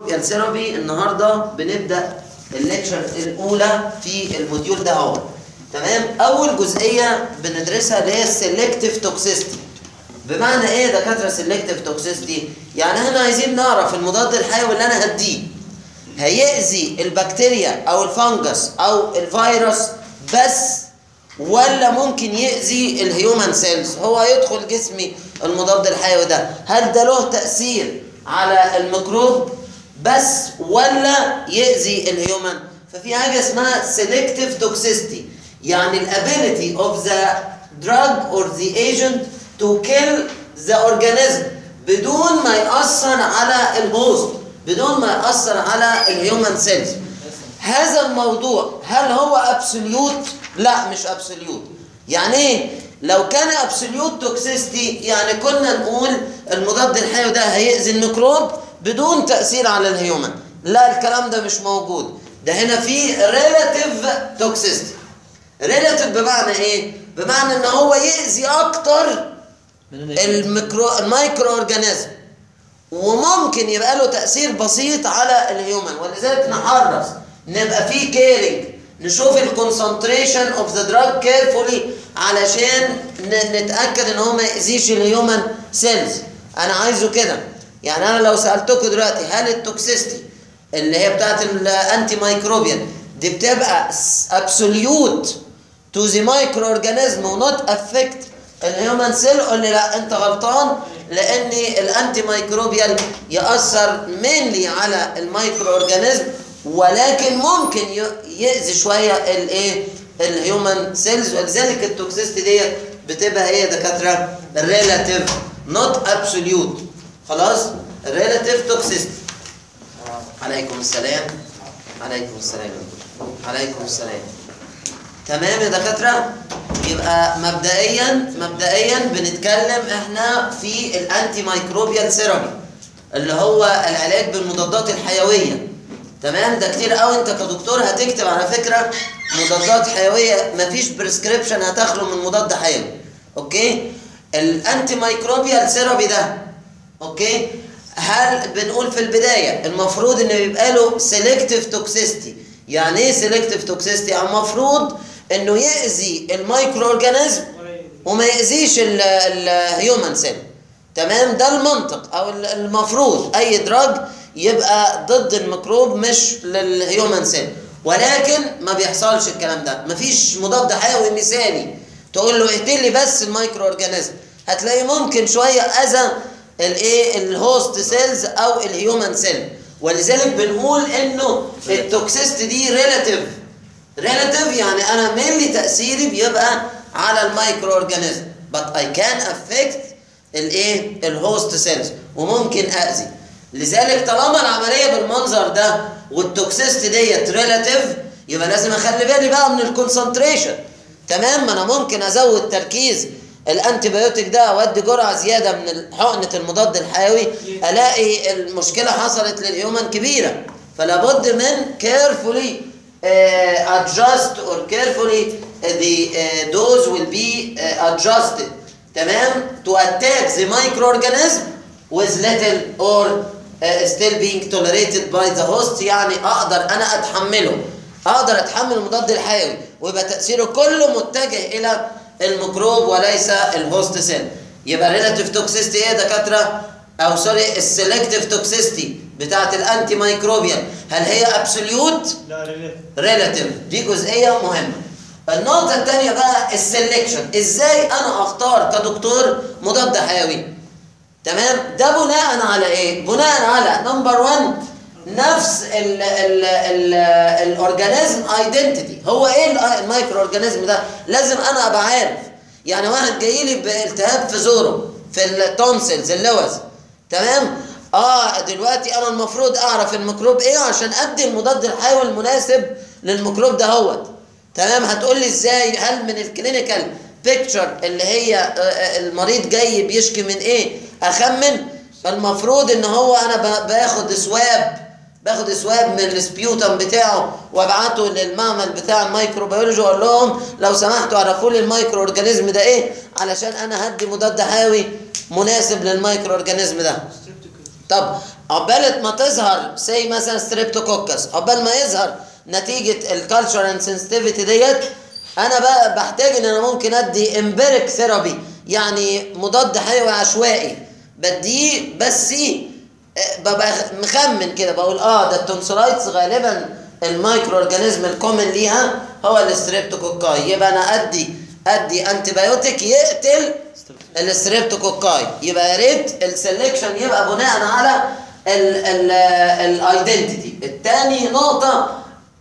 الثيرابي النهارده بنبدا الليكشر الاولى في الموديول ده اهو تمام اول جزئيه بندرسها اللي هي السلكتيف توكسيستي بمعنى ايه يا دكاتره سلكتيف توكسيستي يعني احنا عايزين نعرف المضاد الحيوي اللي انا هديه هيأذي البكتيريا او الفنجس او الفيروس بس ولا ممكن يأذي الهيومن سيلز هو يدخل جسمي المضاد الحيوي ده هل ده له تأثير على الميكروب بس ولا يأذي الهيومن ففي حاجة اسمها selective toxicity يعني الابيليتي of the drug or the agent to kill the organism بدون ما يأثر على الهوست بدون ما يأثر على الهيومن سيلز هذا الموضوع هل هو ابسوليوت لا مش ابسوليوت يعني ايه لو كان ابسوليوت توكسيستي يعني كنا نقول المضاد الحيوي ده هيأذي الميكروب بدون تأثير على الهيومن لا الكلام ده مش موجود ده هنا في ريلاتيف توكسيستي ريلاتيف بمعنى ايه بمعنى ان هو يأذي اكتر الميكرو المايكرو اورجانيزم وممكن يبقى له تأثير بسيط على الهيومن ولذلك نحرص نبقى في كيرنج نشوف الكونسنتريشن اوف ذا دراج كيرفولي علشان نتاكد ان هو ما يأذيش الهيومن سيلز انا عايزه كده يعني انا لو سالتكم دلوقتي هل التوكسيستي اللي هي بتاعت الانتي مايكروبيان دي بتبقى ابسوليوت تو ذا مايكرو اورجانيزم ونوت افكت الهيومن سيل قول لي لا انت غلطان لان الانتي مايكروبيال ياثر مينلي على المايكرو اورجانيزم ولكن ممكن يأذي شويه الايه الهيومن سيلز ولذلك التوكسيستي ديت بتبقى ايه يا دكاتره ريلاتيف نوت ابسوليوت خلاص ريلاتيف توكسيستي عليكم السلام عليكم السلام عليكم السلام تمام يا دكاتره يبقى مبدئيا مبدئيا بنتكلم احنا في الانتي مايكروبيال ثيرابي اللي هو العلاج بالمضادات الحيويه تمام ده كتير قوي انت كدكتور هتكتب على فكره مضادات حيويه مفيش بريسكريبشن هتخلو من مضاد حيوي اوكي الانتي مايكروبيال ثيرابي ده اوكي هل بنقول في البدايه المفروض ان بيبقى له سيلكتيف توكسيستي يعني ايه سيلكتيف توكسيستي يعني المفروض انه يأذي المايكرو اورجانيزم وما يأذيش الهيومن سيل تمام ده المنطق او المفروض اي دراج يبقى ضد الميكروب مش للهيومن سيل ولكن ما بيحصلش الكلام ده مفيش مضاد حيوي مثالي تقول له اقتل لي بس المايكرو اورجانيزم هتلاقي ممكن شويه اذى الايه الهوست سيلز او الهيومن سيل ولذلك بنقول انه التوكسيست دي ريلاتيف ريلاتيف يعني انا مينلي تاثيري بيبقى على المايكرو اورجانيزم but I can affect الايه الهوست سيلز وممكن اذي لذلك طالما العمليه بالمنظر ده والتوكسيست ديت ريلاتيف يبقى لازم اخلي بالي بقى من الكونسنتريشن تمام ما انا ممكن ازود تركيز الانتي بايوتيك ده وادي جرعه زياده من حقنه المضاد الحيوي الاقي المشكله حصلت للهيومن كبيره فلا بد من كيرفولي uh, adjust or carefully uh, the uh, dose will be uh, adjusted تمام to attack the microorganism with little or uh, still being tolerated by the host يعني اقدر انا اتحمله اقدر اتحمل المضاد الحيوي ويبقى تاثيره كله متجه الى الميكروب وليس الهوست سيل يبقى ريلاتيف توكسيستي ايه يا دكاتره او سوري السلكتيف توكسيستي بتاعت الانتي مايكروبيال هل هي ابسوليوت لا ريلاتيف دي جزئيه مهمه النقطه الثانيه بقى السلكشن ازاي انا اختار كدكتور مضاد حيوي تمام ده بناء على ايه بناء على نمبر 1 نفس ال ال ال الاورجانيزم ايدنتيتي هو ايه المايكرو اورجانيزم ده لازم انا ابقى عارف يعني واحد جاي لي بالتهاب في زوره في التونسلز اللوز تمام اه دلوقتي انا المفروض اعرف الميكروب ايه عشان ادي المضاد الحيوي المناسب للميكروب ده هوت تمام هتقول لي ازاي هل من الكلينيكال بيكتشر اللي هي المريض جاي بيشكي من ايه اخمن المفروض ان هو انا باخد سواب باخد سواب من السبيوتم بتاعه وابعته للمعمل بتاع الميكروبيولوجي واقول لهم لو سمحتوا عرفوا لي الميكرو اورجانيزم ده ايه علشان انا هدي مضاد حيوي مناسب للميكرو اورجانيزم ده طب عقبال ما تظهر سي مثلا ستريبتوكوكس عقبال ما يظهر نتيجه الكالتشر اند سنسيتيفيتي ديت انا بقى بحتاج ان انا ممكن ادي امبيريك ثيرابي يعني مضاد حيوي عشوائي بديه بس ببقى مخمن كده بقول اه ده التونسلايتس غالبا المايكرو اورجانيزم الكومن ليها هو الستريبتوكوكاي يبقى انا ادي ادي انتي بايوتيك يقتل الستريبتوكوكاي يبقى يا ريت السلكشن يبقى بناء على الايدنتيتي الثاني نقطه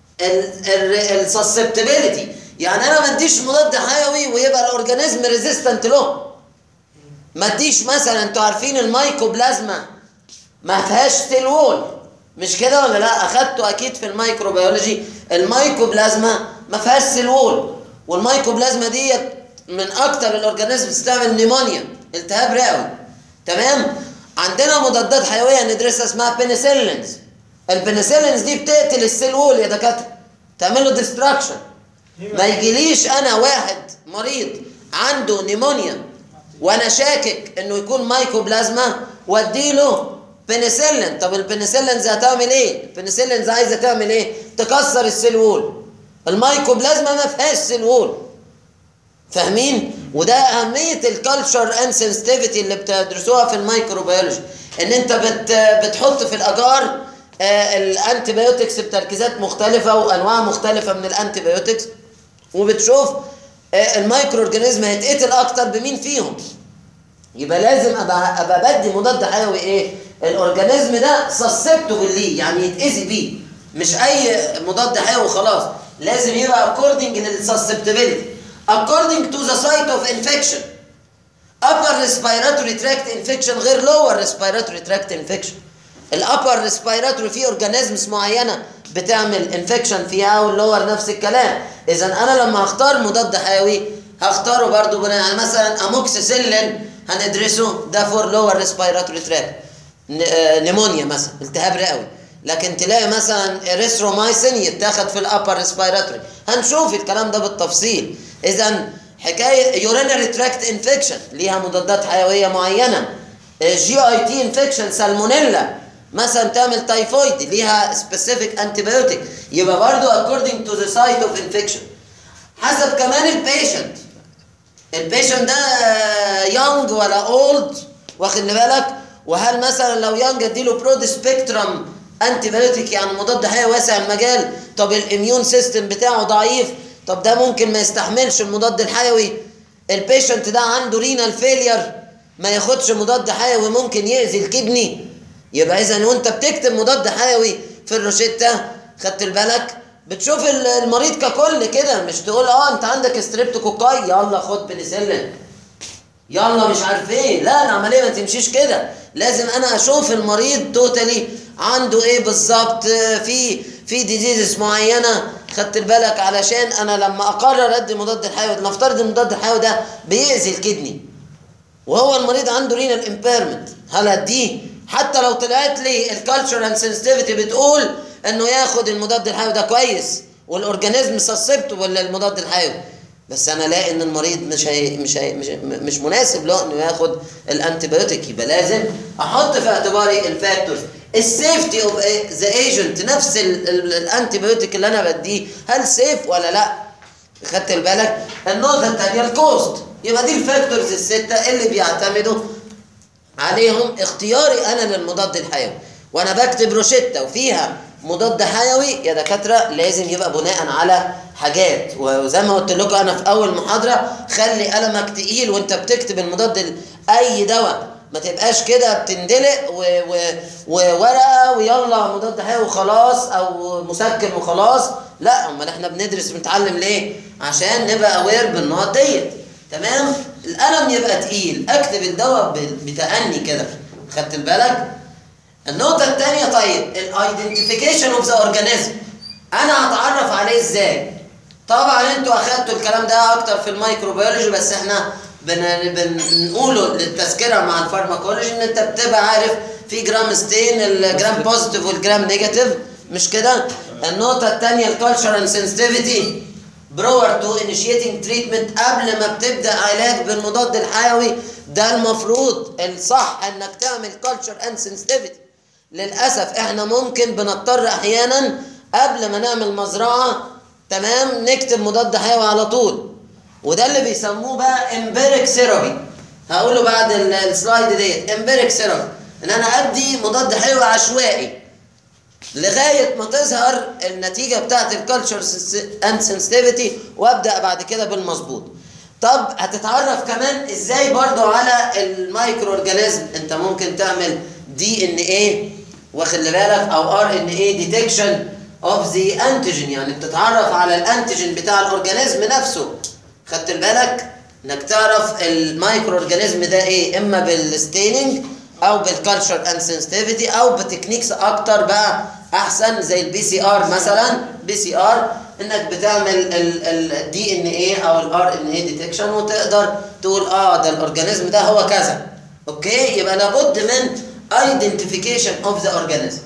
السسبتبيليتي يعني انا ما اديش مضاد حيوي ويبقى الاورجانيزم ريزيستنت له ما اديش مثلا انتوا عارفين المايكوبلازما ما فيهاش سيل وول مش كده ولا لا اخدته اكيد في الميكروبيولوجي المايكوبلازما ما فيهاش سيل وول والمايكوبلازما ديت من اكتر الاورجانيزم بتستعمل نيمونيا التهاب رئوي تمام عندنا مضادات حيويه ندرسها اسمها بنسلينز البنسلينز دي بتقتل السيل وول يا دكاتره تعمل له ديستراكشن ما يجيليش انا واحد مريض عنده نيمونيا وانا شاكك انه يكون مايكوبلازما واديله بنسلين طب البنسلينز هتعمل ايه البنسلينز عايزه تعمل ايه تكسر السيل وول المايكوبلازما ما فيهاش سيل وول فاهمين وده اهميه الكالتشر اند سنسيتيفيتي اللي بتدرسوها في الميكروبيولوجي ان انت بت بتحط في الاجار آه الانتي بايوتكس بتركيزات مختلفه وانواع مختلفه من الانتي بايوتكس وبتشوف آه المايكرو اورجانيزم هيتقتل اكتر بمين فيهم يبقى لازم ابقى ابقى بدي مضاد حيوي ايه الاورجانيزم ده سسبتبل ليه يعني يتاذي بيه مش اي مضاد حيوي خلاص لازم يبقى according للسسبتبيليتي according to the site of infection upper respiratory tract infection غير lower respiratory tract infection الابر ريسبيراتوري فيه اورجانيزمز معينه بتعمل انفكشن فيها واللور نفس الكلام اذا انا لما هختار مضاد حيوي هختاره برضو بناء على مثلا اموكسيسيلين هندرسه ده فور لور ريسبيراتوري تراك نيمونيا مثلا التهاب رئوي لكن تلاقي مثلا اريثرومايسين يتاخد في الابر ريسبيراتوري هنشوف الكلام ده بالتفصيل اذا حكايه يورينري تراكت انفكشن ليها مضادات حيويه معينه جي اي تي انفكشن سالمونيلا مثلا تعمل تايفويد ليها سبيسيفيك انتيبيوتيك يبقى برضو according to the site of infection حسب كمان البيشنت البيشنت ده يونج ولا اولد واخد بالك وهل مثلا لو يونج اديله برود سبيكترم انتي بايوتيك يعني مضاد حيوي واسع المجال طب الاميون سيستم بتاعه ضعيف طب ده ممكن ما يستحملش المضاد الحيوي البيشنت ده عنده رينال فيلير ما ياخدش مضاد حيوي ممكن يأذي الكدني يبقى اذا وانت بتكتب مضاد حيوي في الروشتة خدت بالك بتشوف المريض ككل كده مش تقول اه انت عندك ستريبتوكوكاي يلا خد بنسلين يلا مش عارف ايه لا العمليه ما تمشيش كده لازم انا اشوف المريض توتالي عنده ايه بالظبط في في ديزيزز معينه خدت بالك علشان انا لما اقرر ادي مضاد الحيوي نفترض المضاد الحيوي ده بيأذي الكدني وهو المريض عنده رينال امبيرمنت هل اديه حتى لو طلعت لي الكالتشر اند سنسيتيفيتي بتقول انه ياخد المضاد الحيوي ده كويس والاورجانيزم سسبت ولا المضاد الحيوي بس انا الاقي ان المريض مش هي مش هي مش, مش مناسب له انه ياخد الانتيبيوتيك يبقى لازم احط في اعتباري الفاكتورز السيفتي اوف ذا ايجنت نفس الانتيبيوتيك اللي انا بديه هل سيف ولا لا خدت بالك النقطه الثانيه الكوست يبقى دي الفاكتورز السته اللي بيعتمدوا عليهم اختياري انا للمضاد الحيوي وانا بكتب روشته وفيها مضاد حيوي يا دكاتره لازم يبقى بناء على حاجات وزي ما قلت لكم انا في اول محاضره خلي قلمك تقيل وانت بتكتب المضاد اي دواء ما تبقاش كده بتندلق وورقه ويلا مضاد حيوي وخلاص او مسكن وخلاص لا امال احنا بندرس بنتعلم ليه عشان نبقى اوير بالنقط ديت تمام القلم يبقى تقيل اكتب الدواء بتأني كده خدت بالك النقطة الثانية طيب الايدنتيفيكيشن اوف ذا اورجانيزم انا هتعرف عليه ازاي طبعا انتوا اخدتوا الكلام ده اكتر في الميكروبيولوجي بس احنا بن... بنقوله للتذكره مع الفارماكولوجي ان انت بتبقى عارف في جرام ستين الجرام بوزيتيف والجرام نيجاتيف مش كده النقطة الثانية الكالتشر اند سنسيتيفيتي برور تو انيشيتنج تريتمنت قبل ما بتبدا علاج بالمضاد الحيوي ده المفروض الصح انك تعمل كالتشر اند سنسيتيفيتي للاسف احنا ممكن بنضطر احيانا قبل ما نعمل مزرعه تمام نكتب مضاد حيوي على طول وده اللي بيسموه بقى امبيريك ثيرابي هقوله بعد ال- السلايد ديت امبيريك ثيرابي ان انا ادي مضاد حيوي عشوائي لغايه ما تظهر النتيجه بتاعت الكالتشر اند سنسيتيفيتي وابدا بعد كده بالمظبوط طب هتتعرف كمان ازاي برضو على المايكرو اورجانيزم انت ممكن تعمل دي ان ايه واخلي بالك او ار ان ايه ديتكشن اوف ذا انتيجين يعني بتتعرف على الانتيجين بتاع الاورجانيزم نفسه خدت بالك انك تعرف المايكرو اورجانيزم ده ايه اما بالستيننج او بالكالتشر اند سنسيتيفيتي او بتكنيكس اكتر بقى احسن زي البي سي ار مثلا بي سي ار انك بتعمل الدي ان ايه او الار ان ايه ديتكشن وتقدر تقول اه ده الاورجانيزم ده هو كذا اوكي يبقى لابد من identification of the organism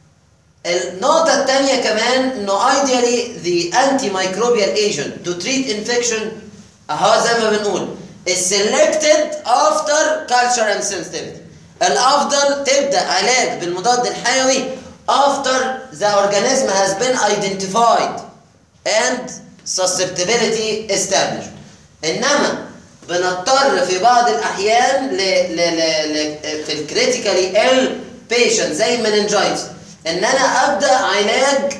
النقطة الثانية كمان انه ideally the antimicrobial agent to treat infection اهو زي ما بنقول is selected after culture and sensitivity الافضل تبدا علاج بالمضاد الحيوي after the organism has been identified and susceptibility established انما بنضطر في بعض الاحيان ل ل ل ل في الكريتيكالي ال بيشنت زي المننجايتس ان انا ابدا علاج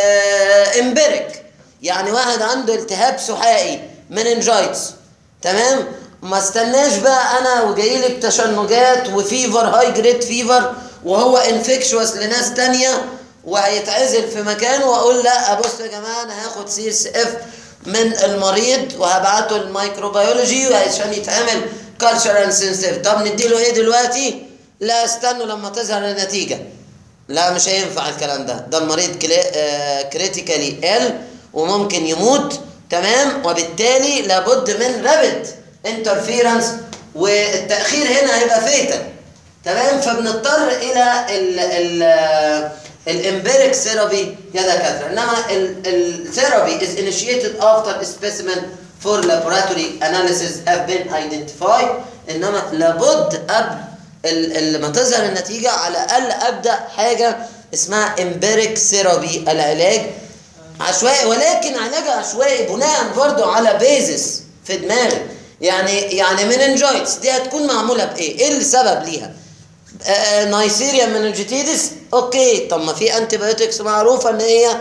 امبيريك يعني واحد عنده التهاب سحائي مننجايتس تمام ما استناش بقى انا وجاي لي بتشنجات وفيفر هاي جريد فيفر وهو انفكشوس لناس تانية وهيتعزل في مكان واقول لا بصوا يا جماعه انا هاخد سي اس اف من المريض وهبعته الميكروبيولوجي عشان يتعمل كالتشر اند سنسيف طب نديله ايه دلوقتي لا استنوا لما تظهر النتيجه لا مش هينفع الكلام ده ده المريض كريتيكالي ال وممكن يموت تمام وبالتالي لابد من رابد انترفيرنس والتاخير هنا هيبقى فيتال تمام فبنضطر الى ال ال الامبيريك ثيرابي يا دكاتره انما الثيرابي is initiated after a specimen for laboratory analysis have been identified انما لابد قبل ال- لما تظهر النتيجه على الاقل ابدا حاجه اسمها امبيريك ثيرابي العلاج عشوائي ولكن علاج عشوائي بناء برضو على بيزس في دماغك يعني يعني مننجايتس دي هتكون معموله بايه؟ ايه السبب ليها؟ آه نايسيريا مننجيتيدس اوكي طب ما في انتي بايوتكس معروفه ان هي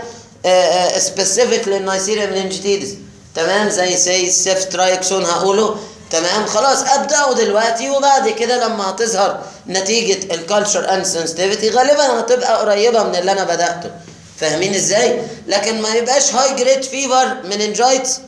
سبيسيفيك للنايسيريا مننجيتيدس تمام زي سي سيفترايكسون هقوله تمام خلاص ابداه دلوقتي وبعد كده لما هتظهر نتيجه الكالتشر اند سنسيتيفيتي غالبا هتبقى قريبه من اللي انا بداته فاهمين ازاي لكن ما يبقاش هاي جريد فيفر مننجايتس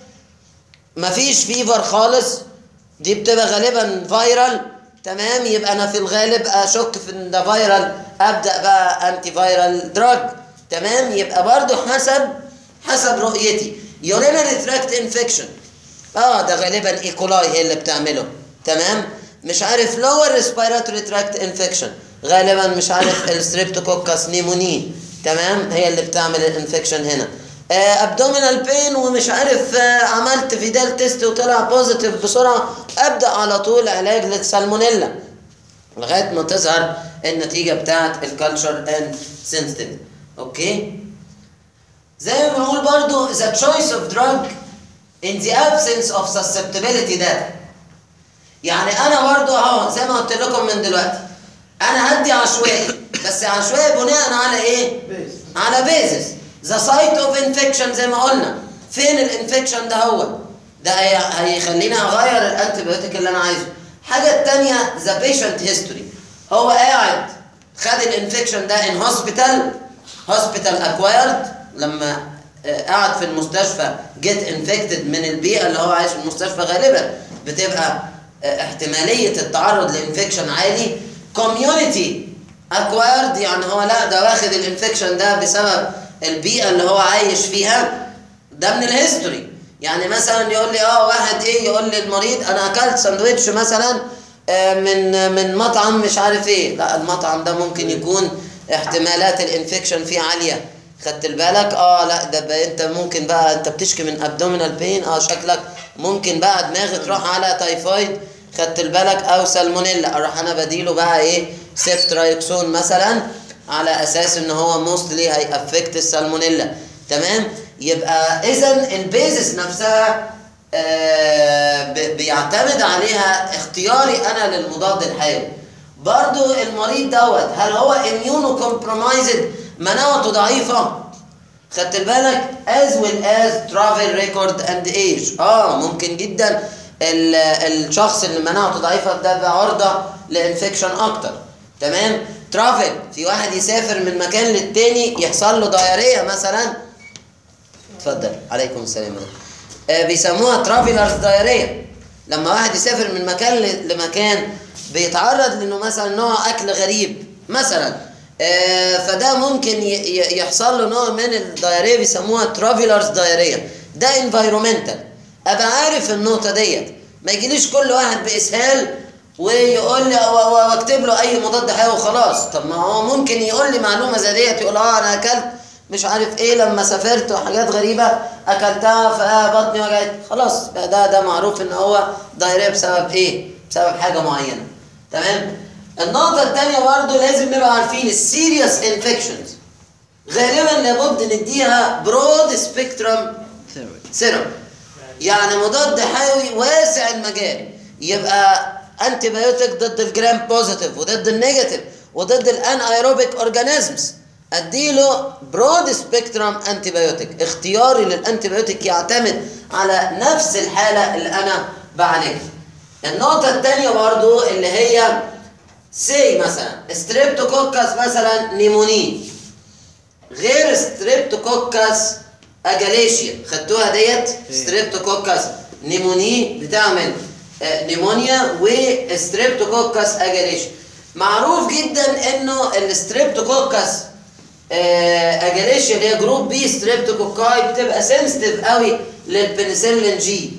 مفيش فيفر خالص دي بتبقى غالبا فايرال تمام يبقى انا في الغالب اشك في ان ده فايرال ابدا بقى انتي فايرال دراج تمام يبقى برضو حسب حسب رؤيتي يورينري تراكت انفكشن اه ده غالبا ايكولاي هي اللي بتعمله تمام مش عارف لور ريسبيراتوري تراكت انفكشن غالبا مش عارف الستريبتوكوكس نيموني تمام هي اللي بتعمل الانفكشن هنا ابدومينال بين ومش عارف آه عملت فيدال تيست وطلع بوزيتيف بسرعه ابدا على طول علاج للسالمونيلا لغايه ما تظهر النتيجه بتاعت الكالتشر اند سنسيتيف اوكي زي ما بنقول برضو the choice of drug in the absence of susceptibility data يعني انا برضو اهو زي ما قلت لكم من دلوقتي انا هدي عشوائي بس عشوائي بناء على ايه بيز على بيزس ذا سايت اوف انفكشن زي ما قلنا فين الانفكشن ده هو ده هي- هيخليني اغير الانتي بايوتيك اللي انا عايزه الحاجه الثانيه ذا بيشنت هيستوري هو قاعد خد الانفكشن ده ان هوسبيتال هوسبيتال اكوايرد لما آه، قعد في المستشفى جيت انفكتد من البيئه اللي هو عايش في المستشفى غالبا بتبقى آه، احتماليه التعرض لانفكشن عالي كوميونتي اكوايرد يعني هو لا ده واخد الانفكشن ده بسبب البيئه اللي هو عايش فيها ده من الهيستوري يعني مثلا يقول لي اه واحد ايه يقول لي المريض انا اكلت ساندوتش مثلا آه، من من مطعم مش عارف ايه لا المطعم ده ممكن يكون احتمالات الانفكشن فيه عاليه خدت بالك اه لا ده بقى انت ممكن بقى انت بتشكي من ابدومينال بين اه شكلك ممكن بقى دماغي تروح على تايفويد خدت بالك او سالمونيلا اروح انا بديله بقى ايه سيفترايكسون مثلا على اساس ان هو موستلي هيأفكت السالمونيلا تمام يبقى اذا البيزس نفسها آه، ب- بيعتمد عليها اختياري انا للمضاد الحيوي برضو المريض دوت هل هو اميونو كومبرومايزد مناعته ضعيفه خدت بالك as well as travel record and age اه ممكن جدا ال- الشخص اللي مناعته ضعيفه ده بقى عرضه لانفكشن اكتر تمام ترافل في واحد يسافر من مكان للتاني يحصل له دايريه مثلا اتفضل عليكم السلام آه بيسموها ترافيلرز دايريه لما واحد يسافر من مكان ل- لمكان بيتعرض لانه مثلا نوع اكل غريب مثلا آه فده ممكن ي- ي- يحصل له نوع من الدايريه بيسموها ترافيلرز دايريه ده انفايرومنتال ابقى عارف النقطه ديت ما يجيليش كل واحد باسهال ويقول لي و- و- واكتب له اي مضاد حيوي وخلاص طب ما هو ممكن يقول لي معلومه زي ديت يقول اه انا اكلت مش عارف ايه لما سافرت وحاجات غريبه اكلتها فبطني وجعت خلاص ده ده معروف ان هو دايريه بسبب ايه بسبب حاجه معينه تمام النقطه الثانيه برضو لازم نبقى عارفين السيريس انفكشنز غالبا لابد نديها برود سبيكترم سيرم يعني مضاد حيوي واسع المجال يبقى انتي بايوتيك ضد الجرام بوزيتيف وضد النيجاتيف وضد الان ايروبيك اورجانيزمز اديله برود سبيكترم انتي بايوتيك اختياري للانتي بايوتيك يعتمد على نفس الحاله اللي انا بعالجها النقطه الثانيه برضو اللي هي سي مثلا ستريبتوكوكس مثلا نيمونين غير ستريبتوكوكس اجاليشيا خدتوها ديت ستريبتوكوكس نيموني بتعمل آه، نيمونيا وستريبتوكوكس اجاليشيا معروف جدا انه الستريبتوكوكس آه، اجاليشيا اللي هي جروب بي ستريبتوكوكاي بتبقى سنسيتيف قوي للبنسلين جي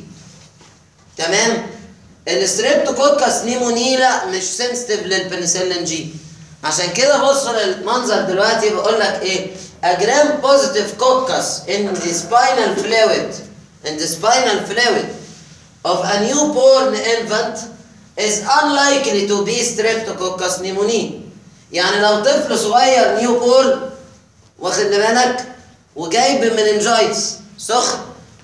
تمام الستريبتوكوكس نيموني لا مش سنسيتيف للبنسلين جي عشان كده بص للمنظر دلوقتي بقول لك ايه a gram positive coccus in the spinal fluid in the spinal fluid of a newborn infant is unlikely to be streptococcus pneumoniae يعني لو طفل صغير نيو بورن واخد بالك وجايب مننجايتس سخن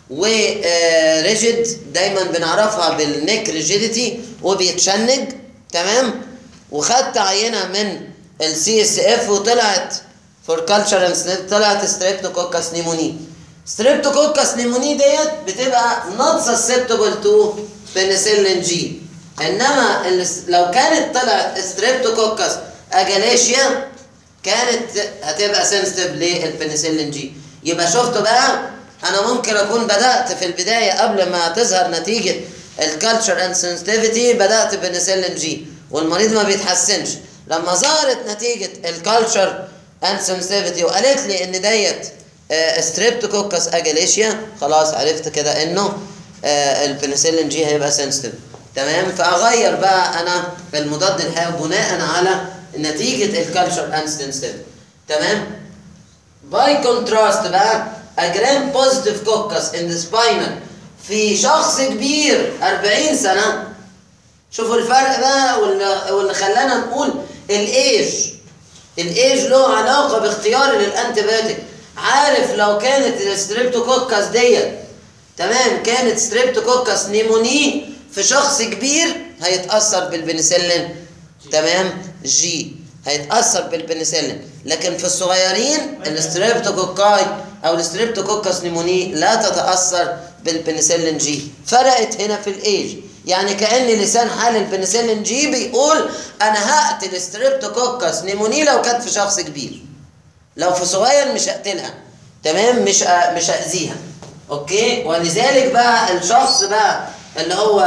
وريجيد دايما بنعرفها بالنيك ريجيديتي وبيتشنج تمام وخدت عينه من السي اس اف وطلعت فور كلتشر طلعت ستريبتوكوكس نيموني ستريبتوكوكس نيموني ديت بتبقى نوت سسبتبل تو بنسلين جي انما ال- لو كانت طلعت ستريبتوكوكس اجاليشيا كانت هتبقى سنسيتيف للبنسلين جي يبقى شفتوا بقى انا ممكن اكون بدات في البدايه قبل ما تظهر نتيجه الكالتشر اند سنسيتيفيتي بدات بنسلين جي والمريض ما بيتحسنش لما ظهرت نتيجه الكالتشر اند سنسيتيفيتي وقالت لي ان ديت ستريبتوكوكس اجاليشيا خلاص عرفت كده انه آه، البنسلين جي هيبقى سنسيتيف تمام فاغير بقى انا المضاد الحيوي بناء على نتيجه الكالتشر اند سنسيتيفيتي تمام باي كونتراست بقى اجرام بوزيتيف كوكس ان ذا سباينال في شخص كبير 40 سنه شوفوا الفرق بقى واللي, واللي خلانا نقول الايج الايج له علاقه باختياري للانتيبيوتيك عارف لو كانت الستريبتوكوكس ديت تمام كانت ستريبتوكوكس نيموني في شخص كبير هيتاثر بالبنسلين تمام جي هيتاثر بالبنسلين لكن في الصغيرين الستريبتوكوكاي او الستريبتوكوكس نيموني لا تتاثر بالبنسلين جي فرقت هنا في الايج يعني كان لسان حال البنسلين جي بيقول انا هقتل ستريبتوكوكس نيموني لو كانت في شخص كبير لو في صغير مش هقتلها تمام مش أ- مش هاذيها اوكي ولذلك بقى الشخص بقى اللي هو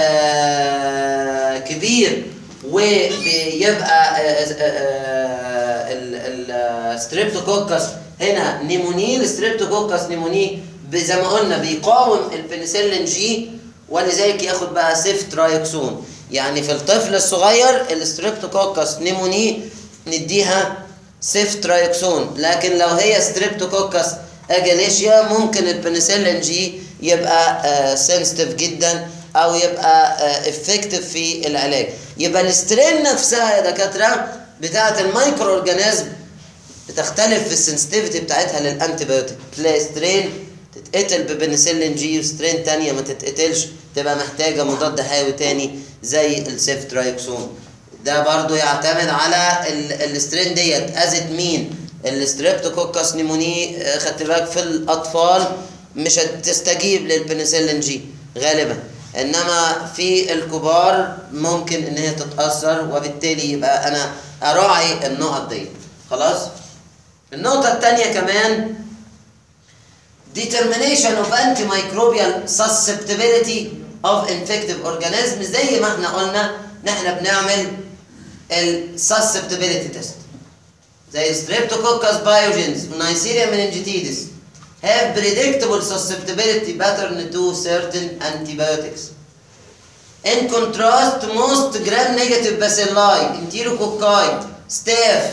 آه كبير وبيبقى الستريبتوكوكس هنا نيموني الستريبتوكوكس نيموني ب- زي ما قلنا بيقاوم البنسلين جي ولذلك ياخد بقى سيف ترايوكسون يعني في الطفل الصغير الستريبتوكوكس نيموني نديها سيف ترايوكسون لكن لو هي ستريبتوكوكس اجاليشيا ممكن البنسلين جي يبقى سنسيتيف جدا او يبقى افكتيف في العلاج يبقى السترين نفسها يا دكاتره بتاعه المايكرو اورجانيزم بتختلف في السنسيتيفيتي بتاعتها للانتيبيوتيك تلاقي سترين تتقتل ببنسلين جي وسترين تانية ما تتقتلش تبقى محتاجة مضاد حيوي تاني زي السيفترايكسون ده برضو يعتمد على ال- السترين ديت اذت مين الستريبتوكوكس نيموني آه، خدت بالك في الاطفال مش هتستجيب للبنسلين جي غالبا انما في الكبار ممكن ان هي تتاثر وبالتالي يبقى انا اراعي النقط دي خلاص النقطه الثانيه كمان determination of antimicrobial susceptibility of infective organism زي ما احنا قلنا ان احنا بنعمل ال susceptibility test زي streptococcus pyogenes ونيسيريا meningitidis have predictable susceptibility pattern to certain antibiotics in contrast most gram negative bacilli enterococci staph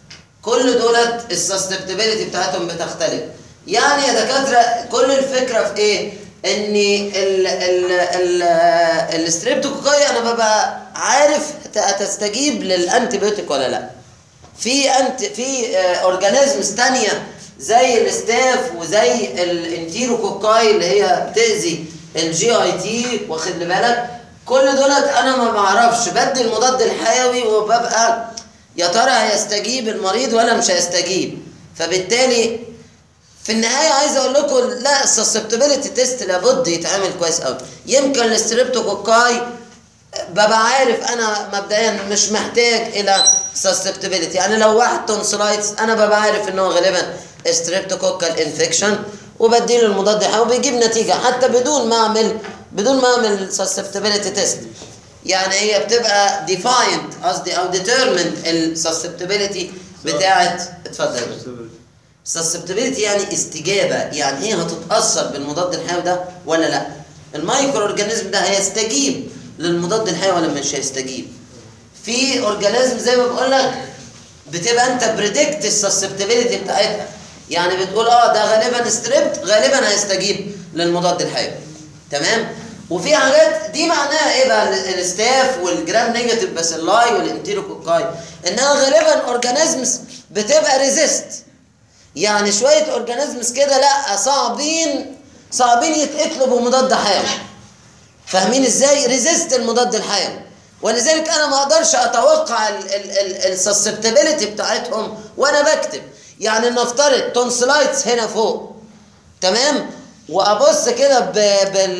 كل دولت السستبتبيليتي بتاعتهم بتختلف يعني يا دكاتره كل الفكره في ايه ان ال ال ال الستريبتوكوكاي انا ببقى عارف هت- هتستجيب للانتيبيوتيك ولا لا في انت في اورجانيزمز تانية زي الستاف وزي الانتيروكوكاي اللي هي بتاذي الجي اي تي واخد لي بالك كل دولت انا ما بعرفش بدي المضاد الحيوي وببقى يا ترى هيستجيب المريض ولا مش هيستجيب فبالتالي في النهايه عايز اقول لكم لا السسبتبيليتي تيست لابد يتعمل كويس قوي يمكن الستريبتوكوكاي ببقى عارف انا مبدئيا مش محتاج الى سسبتبيليتي يعني لو واحد تونسلايتس انا ببقى عارف ان هو غالبا ستريبتوكوكال انفكشن وبديله المضاد الحيوي وبيجيب نتيجه حتى بدون ما اعمل بدون ما اعمل سسبتبيليتي تيست يعني هي بتبقى ديفايند قصدي او ديترمند السسبتبيليتي بتاعت اتفضل يا باشا. susceptibility يعني استجابة يعني هي هتتأثر بالمضاد الحيوي ده ولا لا المايكرو اورجانيزم ده هيستجيب للمضاد الحيوي ولا مش هيستجيب في اورجانيزم زي ما بقول لك بتبقى انت بريدكت السسبتبيليتي بتاعتها يعني بتقول اه ده غالبا ستريبت غالبا هيستجيب للمضاد الحيوي تمام وفي حاجات دي معناها ايه بقى ال- الستاف والجرام نيجاتيف باسيلاي والانتيروكوكاي انها غالبا اورجانيزمز بتبقى ريزيست يعني شويه اورجانيزمز كده لا صعبين صعبين يتقتلوا بمضاد حيوي فاهمين ازاي ريزيست المضاد الحيوي ولذلك انا ما اقدرش اتوقع السسبتابيلتي بتاعتهم وانا بكتب يعني نفترض تونسلايتس هنا فوق تمام وابص كده ب- بال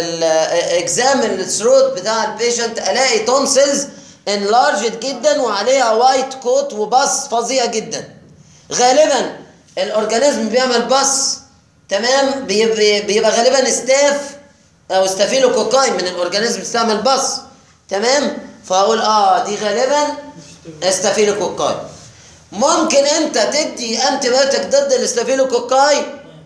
بالاكزام الثروت بتاع البيشنت الاقي تونسلز انلارجد جدا وعليها وايت كوت وبص فظيع جدا غالبا الاورجانيزم بيعمل بص تمام بيبقى, بيبقى غالبا ستاف او ستافيلوكوكاي من الاورجانيزم بتعمل بص تمام فاقول اه دي غالبا ستافيلوكوكاي ممكن انت تدي انتي بايوتيك ضد الاستافيلوكوكاي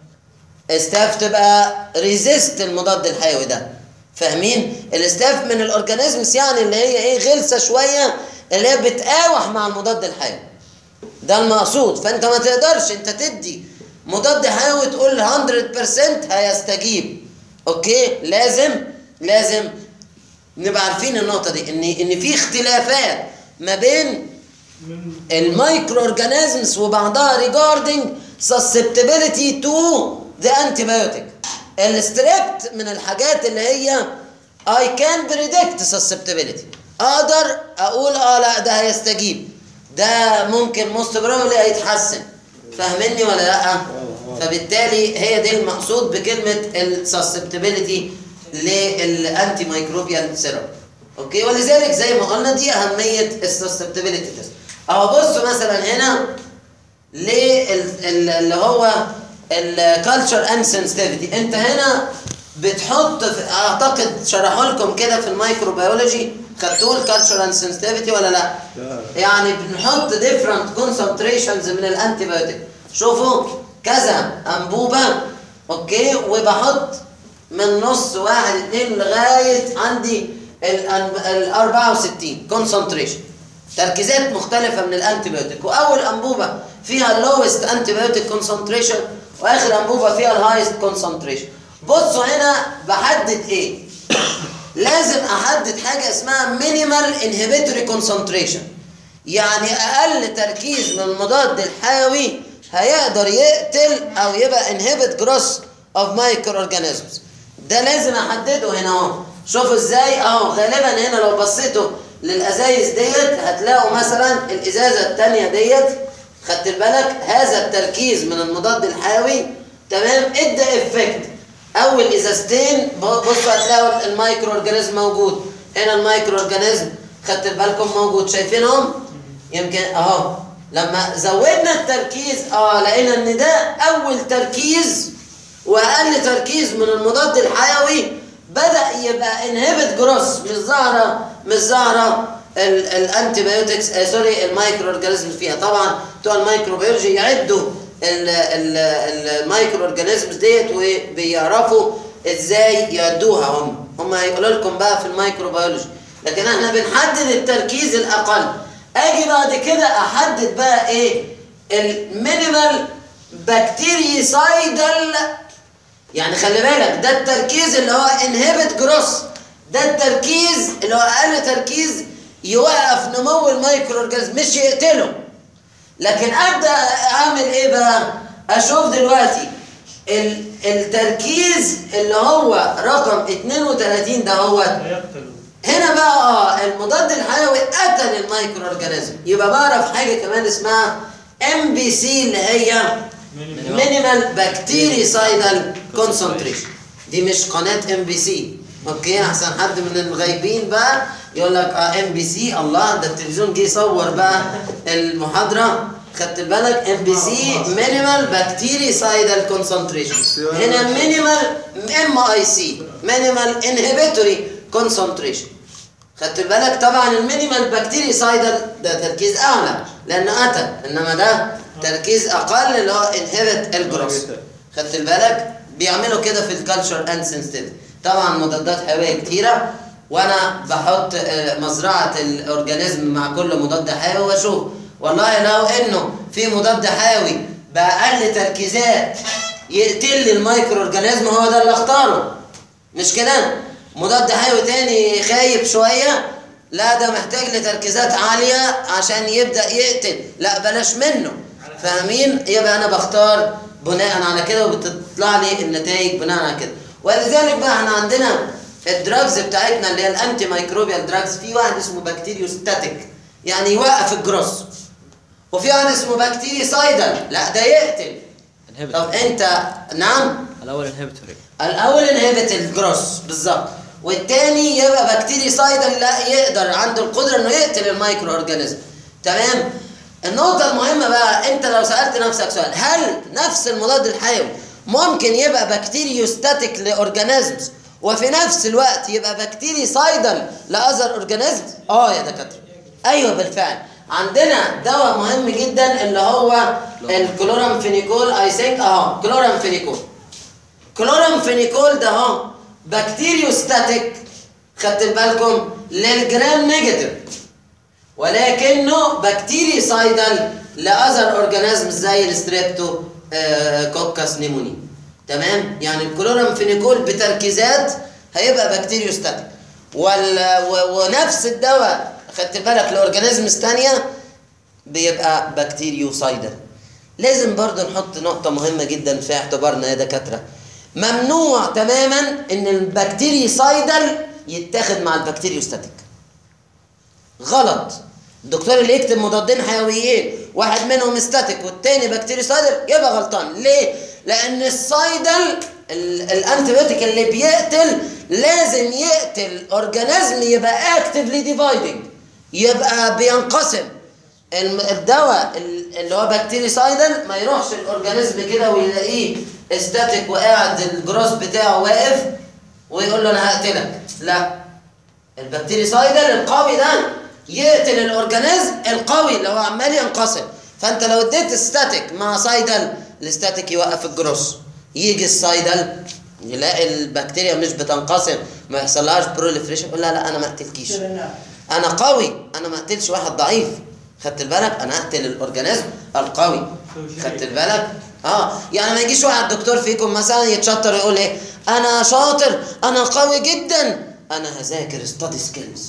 استاف تبقى ريزيست المضاد الحيوي ده فاهمين الاستاف من الاورجانيزمز يعني اللي هي ايه غلسه شويه اللي هي بتقاوح مع المضاد الحيوي ده المقصود فانت ما تقدرش انت تدي مضاد حيوي تقول 100% هيستجيب اوكي لازم لازم نبقى عارفين النقطه دي ان ان في اختلافات ما بين المايكرو اورجانيزمز وبعضها regarding susceptibility to the antibiotic الستريبت من الحاجات اللي هي I can predict susceptibility اقدر اقول اه لا ده هيستجيب ده ممكن موست probably هيتحسن فاهمني ولا لا فبالتالي هي دي المقصود بكلمه السسبتبيليتي للانتي مايكروبيال سيرم اوكي ولذلك زي ما قلنا دي اهميه السسبتبيليتي تيست اهو بصوا مثلا هنا اللي هو الكالتشر اند سنسيتيفيتي انت هنا بتحط في اعتقد شرحوا لكم كده في الميكروبيولوجي خدتوا الكالتشر اند سنسيتيفيتي ولا لا؟ يعني بنحط ديفرنت كونسنتريشنز من الانتي بايوتيك شوفوا كذا انبوبه اوكي وبحط من نص واحد اتنين لغايه عندي ال 64 كونسنتريشن تركيزات مختلفه من الانتي بايوتيك واول انبوبه فيها اللوست انتي بايوتيك كونسنتريشن واخر انبوبه فيها الهايست كونسنتريشن بصوا هنا بحدد ايه لازم احدد حاجه اسمها مينيمال انهبيتوري كونسنتريشن يعني اقل تركيز من المضاد الحيوي هيقدر يقتل او يبقى انهبت جروس اوف مايكرو اورجانيزمز ده لازم احدده هنا اهو شوفوا ازاي اهو غالبا هنا لو بصيتوا للازايز ديت هتلاقوا مثلا الازازه الثانيه ديت خدت بالك هذا التركيز من المضاد الحيوي تمام ادى افكت اول ازازتين بصوا هتلاقوا المايكرو اورجانيزم موجود هنا المايكرو اورجانيزم خدت بالكم موجود شايفينهم يمكن اهو لما زودنا التركيز اه لقينا ان ده اول تركيز واقل تركيز من المضاد الحيوي بدا يبقى انهبت جروس مش ظاهره مش ظاهره الانتي بايوتكس آه سوري المايكرو اورجانيزم فيها طبعا بتوع المايكرو بيولوجي يعدوا المايكرو اورجانيزمز ديت وبيعرفوا ازاي يعدوها هم هم هيقولوا لكم بقى في المايكرو بيولوجي لكن احنا بنحدد التركيز الاقل اجي بعد كده احدد بقى ايه المينيمال بكتيريسايدال يعني خلي بالك ده التركيز اللي هو انهبت جروس ده التركيز اللي هو اقل تركيز يوقف نمو المايكرو اورجانيزم مش يقتله لكن ابدا اعمل ايه بقى اشوف دلوقتي التركيز اللي هو رقم 32 ده هو هنا بقى اه المضاد الحيوي قتل المايكرو اورجانيزم يبقى بعرف حاجه كمان اسمها ام بي سي اللي هي مينيمال بكتيريسايدال كونسنتريشن دي مش قناه ام بي سي اوكي احسن حد من الغايبين بقى يقول لك اه ام بي سي الله ده التلفزيون جه يصور بقى المحاضره خدت بالك ام بي سي مينيمال بكتيريسايدال كونسنتريشن هنا مينيمال ام اي سي مينيمال انهبيتوري كونسنتريشن خدت بالك طبعا المينيمال بكتيريسايدال ده تركيز اعلى لانه قتل انما ده تركيز اقل اللي هو انهبت الجروس خدت بالك بيعملوا كده في الكالتشر اند سنسيتيف طبعا مضادات حيويه كتيره وانا بحط مزرعه الاورجانيزم مع كل مضاد حيوي واشوف والله لو انه في مضاد حيوي باقل تركيزات يقتل لي المايكرو اورجانيزم هو ده اللي اختاره مش كده مضاد حيوي تاني خايب شويه لا ده محتاج لتركيزات عاليه عشان يبدا يقتل لا بلاش منه فاهمين يبقى انا بختار بناء على كده وبتطلع لي النتائج بناء على كده ولذلك بقى احنا عندنا الدراجز بتاعتنا اللي هي الانتي مايكروبيال دراجز في واحد اسمه بكتيريوستاتيك يعني يوقف الجروس وفي واحد اسمه بكتيريسايدال لا ده يقتل طب انت نعم الاول انهبيتوري الاول انهبت الجروس بالظبط والتاني يبقى بكتيريسايدال لا يقدر عنده القدره انه يقتل المايكرو اورجانيزم تمام النقطة المهمة بقى انت لو سألت نفسك سؤال هل نفس المضاد الحيوي ممكن يبقى بكتيريوستاتيك لاورجانيزمز وفي نفس الوقت يبقى بكتيريسايدال لاذر اورجانيزمز اه يا دكاتره ايوه بالفعل عندنا دواء مهم جدا اللي هو الكلورامفينيكول اي ثينك اهو كلورامفينيكول كلورامفينيكول ده اهو بكتيريوستاتيك خدت بالكم للجرام نيجاتيف ولكنه بكتيريسايدال لاذر اورجانيزمز زي الستريبتو آه كوكاس نيموني تمام يعني الكلورامفينيكول بتركيزات هيبقى بكتيريوستاتيك وال... و... ونفس الدواء خدت بالك لاورجانيزمز ثانيه بيبقى بكتيريوسايدال لازم برضه نحط نقطه مهمه جدا في اعتبارنا يا دكاتره ممنوع تماما ان البكتيريسايدال يتاخد مع البكتيريوستاتيك غلط الدكتور اللي يكتب مضادين حيويين واحد منهم ستاتيك والتاني بكتيريسايدال يبقى غلطان ليه لان السايدل الانتيبيوتيك اللي بيقتل لازم يقتل اورجانيزم يبقى اكتفلي ديفايدنج يبقى بينقسم الدواء اللي هو بكتيريسايدال ما يروحش الاورجانيزم كده ويلاقيه استاتيك وقاعد الجروس بتاعه واقف ويقول له انا هقتلك لا البكتيريسايدال القوي ده يقتل الاورجانيزم القوي اللي هو عمال ينقسم فانت لو اديت ستاتيك مع سايدل الاستاتيك يوقف الجروس يجي السايدل يلاقي البكتيريا مش بتنقسم ما يحصلهاش بروليفريشن يقول لا لا انا ما اقتلكيش انا قوي انا ما اقتلش واحد ضعيف خدت بالك انا اقتل الاورجانيزم القوي خدت بالك اه يعني ما يجيش واحد دكتور فيكم مثلا يتشطر يقول ايه انا شاطر انا قوي جدا انا هذاكر ستادي سكيلز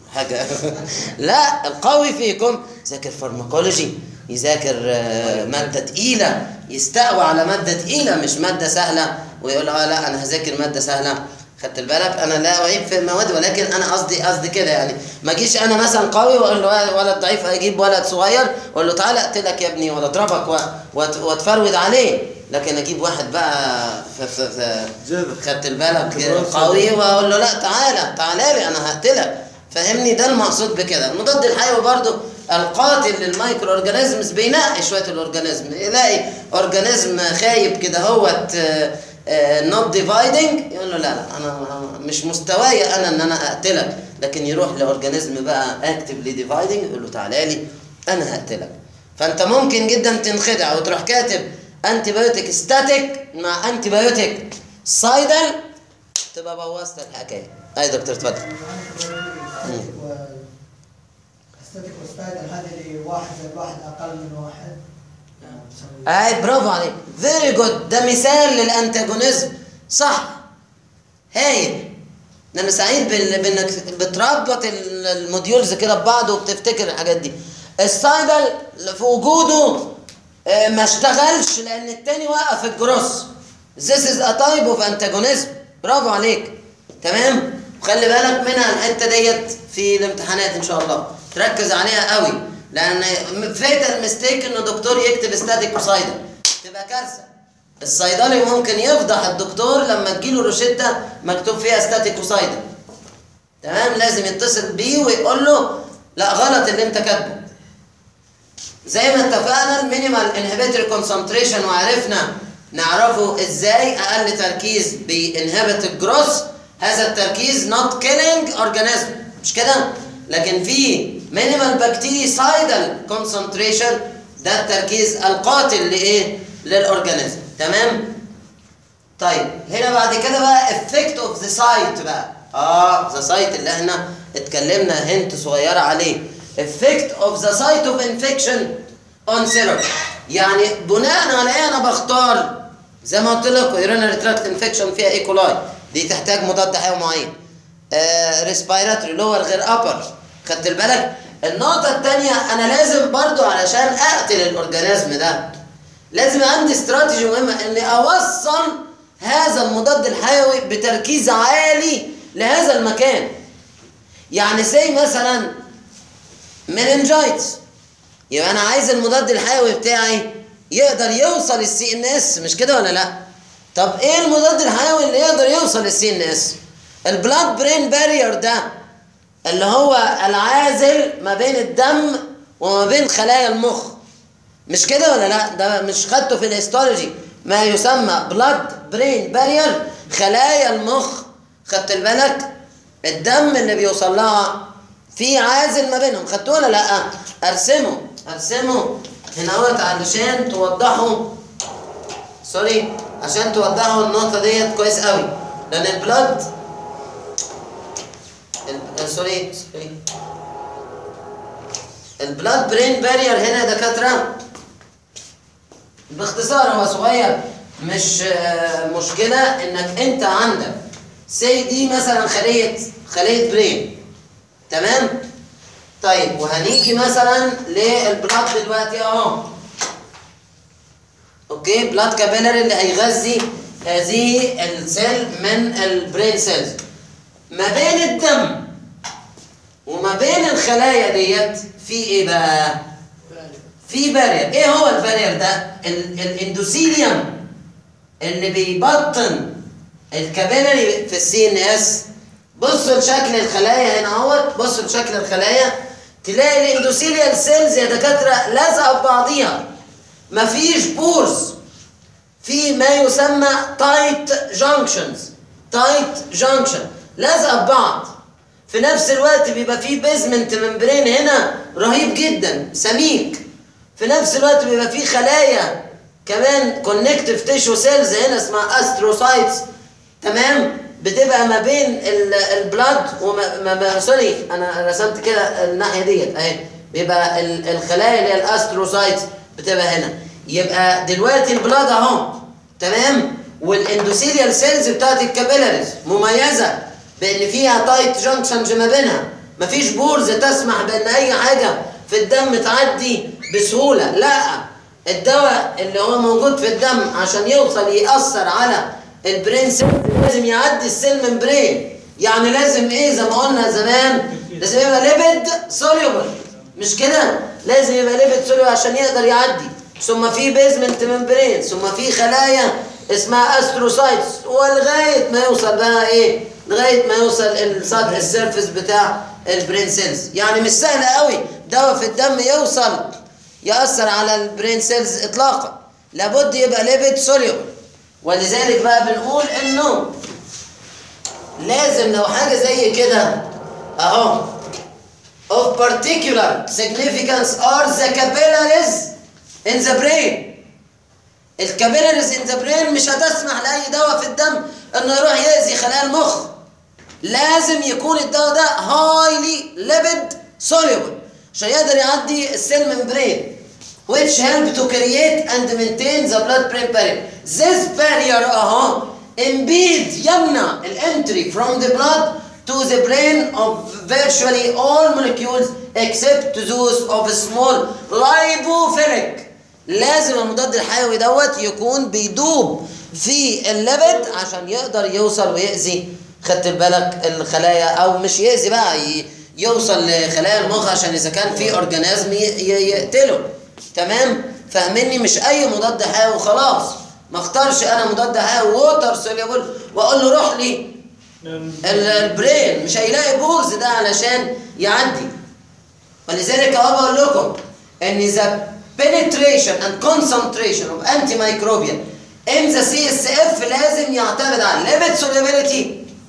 حاجه لا القوي فيكم يذاكر فارماكولوجي يذاكر آه، ماده تقيله يستقوى على ماده تقيله مش ماده سهله ويقول اه لا انا هذاكر ماده سهله خدت بالك انا لا اعيب في المواد ولكن انا قصدي قصدي كده يعني ما اجيش انا مثلا قوي واقول له ولد ضعيف اجيب ولد صغير واقول له تعالى اقتلك يا ابني ولا اضربك و- وات- واتفرود عليه لكن اجيب واحد بقى في في في جذب. خدت بالك قوي واقول له لا تعالى تعالى لي انا هقتلك فهمني ده المقصود بكده المضاد الحيوي برضو القاتل للمايكرو اورجانيزمز بينقي شويه الاورجانيزم يلاقي اورجانيزم خايب كده هوت نوت ديفايدنج يقول له لا لا انا أنا مش مستواي انا ان انا اقتلك لكن يروح لاورجانيزم بقى اكتفلي ديفايدنج يقول له تعالى لي انا هقتلك فانت ممكن جدا تنخدع وتروح كاتب انتي بايوتيك ستاتيك مع انتي بايوتيك سايدل تبقى بوظت الحكايه اي دكتور اتفضل استاتيك وستايل هذه اللي واحد زائد واحد اقل من واحد نسوي- اي برافو عليك فيري جود ده مثال للانتاجونيزم صح هايل ده انا سعيد بال- بانك بتربط ال- الموديولز كده ببعض وبتفتكر الحاجات دي السايدل في وجوده آه، ما اشتغلش لان التاني وقف الجروس This is a type of antagonism برافو عليك تمام وخلي بالك منها الحته ديت في الامتحانات ان شاء الله تركز عليها قوي لان فيتال ميستيك انه دكتور يكتب ستاتيك وسايدل تبقى كارثه الصيدلي ممكن يفضح الدكتور لما تجيله روشته مكتوب فيها ستاتيك وسايدل تمام لازم يتصل بيه ويقول له لا غلط اللي انت كاتبه زي ما اتفقنا المينيمال انهبيتوري كونسنتريشن وعرفنا نعرفه ازاي اقل تركيز بينهبت الجروس هذا التركيز نوت كيلينج اورجانيزم مش كده لكن في مينيمال بكتيريسايدال كونسنتريشن ده التركيز القاتل لايه للاورجانيزم تمام طيب هنا بعد كده بقى effect of the site بقى اه ذا سايت اللي احنا اتكلمنا هنت صغيره عليه effect of the site of infection on serum يعني بناء على ايه انا بختار زي ما قلت لكم urinary tract infection فيها ايكولاي دي تحتاج مضاد حيوي معين آه ريسبيراتوري لور غير ابر خدت بالك النقطة الثانية أنا لازم برضو علشان أقتل الأورجانيزم ده لازم عندي استراتيجي مهمة إني أوصل هذا المضاد الحيوي بتركيز عالي لهذا المكان يعني زي مثلا مننجايتس يبقى انا عايز المضاد الحيوي بتاعي يقدر يوصل السي ان اس مش كده ولا لا طب ايه المضاد الحيوي اللي يقدر يوصل السي ان اس البلاد برين بارير ده اللي هو العازل ما بين الدم وما بين خلايا المخ مش كده ولا لا ده مش خدته في الهيستولوجي ما يسمى بلاد برين بارير خلايا المخ خدت بالك الدم اللي بيوصل لها في عازل ما بينهم خدتوه ولا لا ارسموا ارسموا هنا اهوت علشان توضحوا سوري عشان توضحوا النقطه ديت كويس قوي لان البلاد ال- سوري سوري البلاد برين بارير هنا يا دكاتره باختصار هو صغير مش آه، مشكله انك انت عندك سي دي مثلا خليه خليه برين تمام طيب وهنيجي مثلا للبلاد دلوقتي اهو اوكي بلاد كابيلاري اللي هيغذي هذه السيل من البرين سيلز ما بين الدم وما بين الخلايا ديت في ايه بقى في بارير ايه هو البارير ده ال- الاندوثيليوم اللي بيبطن الكابيلاري في السي ان اس بصوا لشكل الخلايا هنا اهوت بصوا لشكل الخلايا تلاقي الاندوثيليال سيلز يا دكاتره لازقه ببعضيها مفيش بورز في ما يسمى تايت جانكشنز تايت جانكشن لازقه ببعض في نفس الوقت بيبقى في بيزمنت ممبرين هنا رهيب جدا سميك في نفس الوقت بيبقى في خلايا كمان كونكتيف تيشو سيلز هنا اسمها استروسايتس تمام بتبقى ما بين ال- البلاد وما ما ما سوري انا رسمت كده الناحيه ديت اهي بيبقى ال- الخلايا اللي هي الاستروسايتس بتبقى هنا يبقى دلوقتي البلاد اهو تمام والاندوثيليال سيلز بتاعت الكابيلاريز مميزه بان فيها تايت جانكشنز ما بينها مفيش بورز تسمح بان اي حاجه في الدم تعدي بسهوله لا الدواء اللي هو موجود في الدم عشان يوصل ياثر على البرين سيل لازم يعدي السيل ممبرين يعني لازم ايه زي ما قلنا زمان لازم يبقى ليبيد سوليبل مش كده لازم يبقى ليبيد سوليبل عشان يقدر يعدي ثم في بيزمنت ممبرين ثم في خلايا اسمها استروسايتس ولغايه ما يوصل بقى ايه لغايه ما يوصل السطح السيرفيس بتاع البرين سيلز يعني مش سهل قوي دواء في الدم يوصل ياثر على البرين سيلز اطلاقا لابد يبقى ليبيد سوليبل ولذلك بقى بنقول انه لازم لو حاجه زي كده اهو of particular significance are the capillaries in the brain الكابيلاريز in the brain مش هتسمح لاي دواء في الدم انه يروح يأذي خلايا المخ لازم يكون الدواء ده highly lipid soluble عشان يقدر يعدي السيل ممبرين which help to create and maintain the blood brain barrier this barrier اهو impede يمنع الانتري from the blood to the brain of virtually all molecules except those of small lipophilic لازم المضاد الحيوي دوت يكون بيدوب في اللبد عشان يقدر يوصل ويأذي خدت بالك الخلايا او مش يأذي بقى ي- يوصل لخلايا المخ عشان اذا كان في اورجانيزم ي- ي- يقتله تمام فاهمني مش اي مضاد حيوي خلاص ما اختارش انا مضاد حيوي ووتر سوليبل واقول له روح لي ال- البرين مش هيلاقي بورز ده علشان يعدي ولذلك اهو بقول لكم ان the penetration and concentration of antimicrobial in the CSF لازم يعتمد على lipid solubility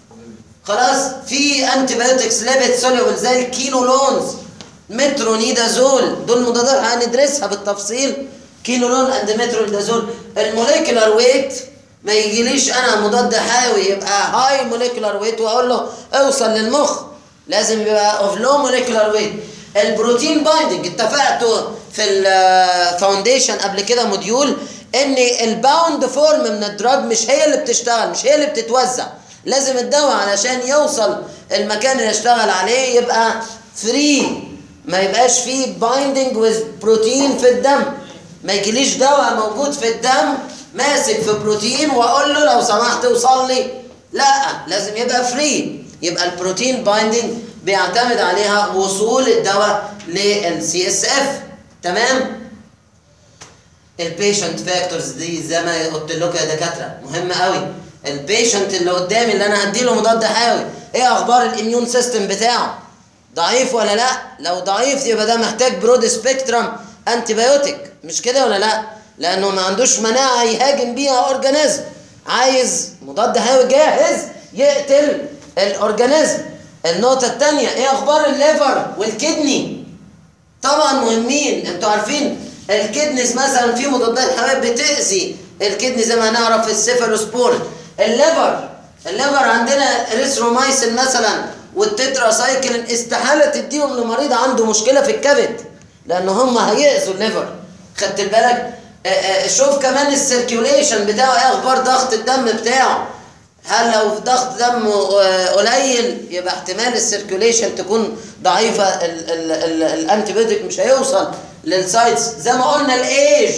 خلاص في antibiotics lipid soluble زي الكينولونز مترونيدازول دول مضادات هندرسها بالتفصيل كينولون اند مترونيدازول الموليكولار ويت ما يجيليش انا مضاد حيوي يبقى هاي موليكولار ويت واقول له اوصل للمخ لازم يبقى اوف لو موليكولار ويت البروتين بايندنج اتفقتوا في الفاونديشن قبل كده موديول ان الباوند فورم من الدراج مش هي اللي بتشتغل مش هي اللي بتتوزع لازم الدواء علشان يوصل المكان اللي اشتغل عليه يبقى فري ما يبقاش فيه بايندنج ويز بروتين في الدم ما يجيليش دواء موجود في الدم ماسك في بروتين واقول له لو سمحت اوصل لي لا لازم يبقى فري يبقى البروتين بايندنج بيعتمد عليها وصول الدواء للسي اس اف تمام البيشنت فاكتورز دي زي ما قلت لكم يا دكاتره مهمه قوي البيشنت اللي قدامي اللي انا هديله مضاد حيوي ايه اخبار الاميون سيستم بتاعه ضعيف ولا لا لو ضعيف يبقى ده محتاج برود سبيكترم انتي بايوتيك مش كده ولا لا لانه ما عندوش مناعه يهاجم بيها اورجانيزم عايز مضاد حيوي جاهز يقتل الاورجانيزم النقطه الثانيه ايه اخبار الليفر والكدني طبعا مهمين انتوا عارفين الكدنس مثلا في مضادات حيويه بتاذي الكدني زي ما هنعرف في السيفالوسبور الليفر الليفر عندنا اريثرومايسين مثلا والتترا سايكلين استحاله تديهم لمريض عنده مشكله في الكبد لان هم هيأذوا الليفر خدت بالك آه، آه، شوف كمان السيركيوليشن بتاعه ايه اخبار ضغط الدم بتاعه هل لو ضغط دمه آه، قليل يبقى احتمال السيركيوليشن تكون ضعيفه الانتيبيوتيك مش هيوصل للسايتس زي ما قلنا الايج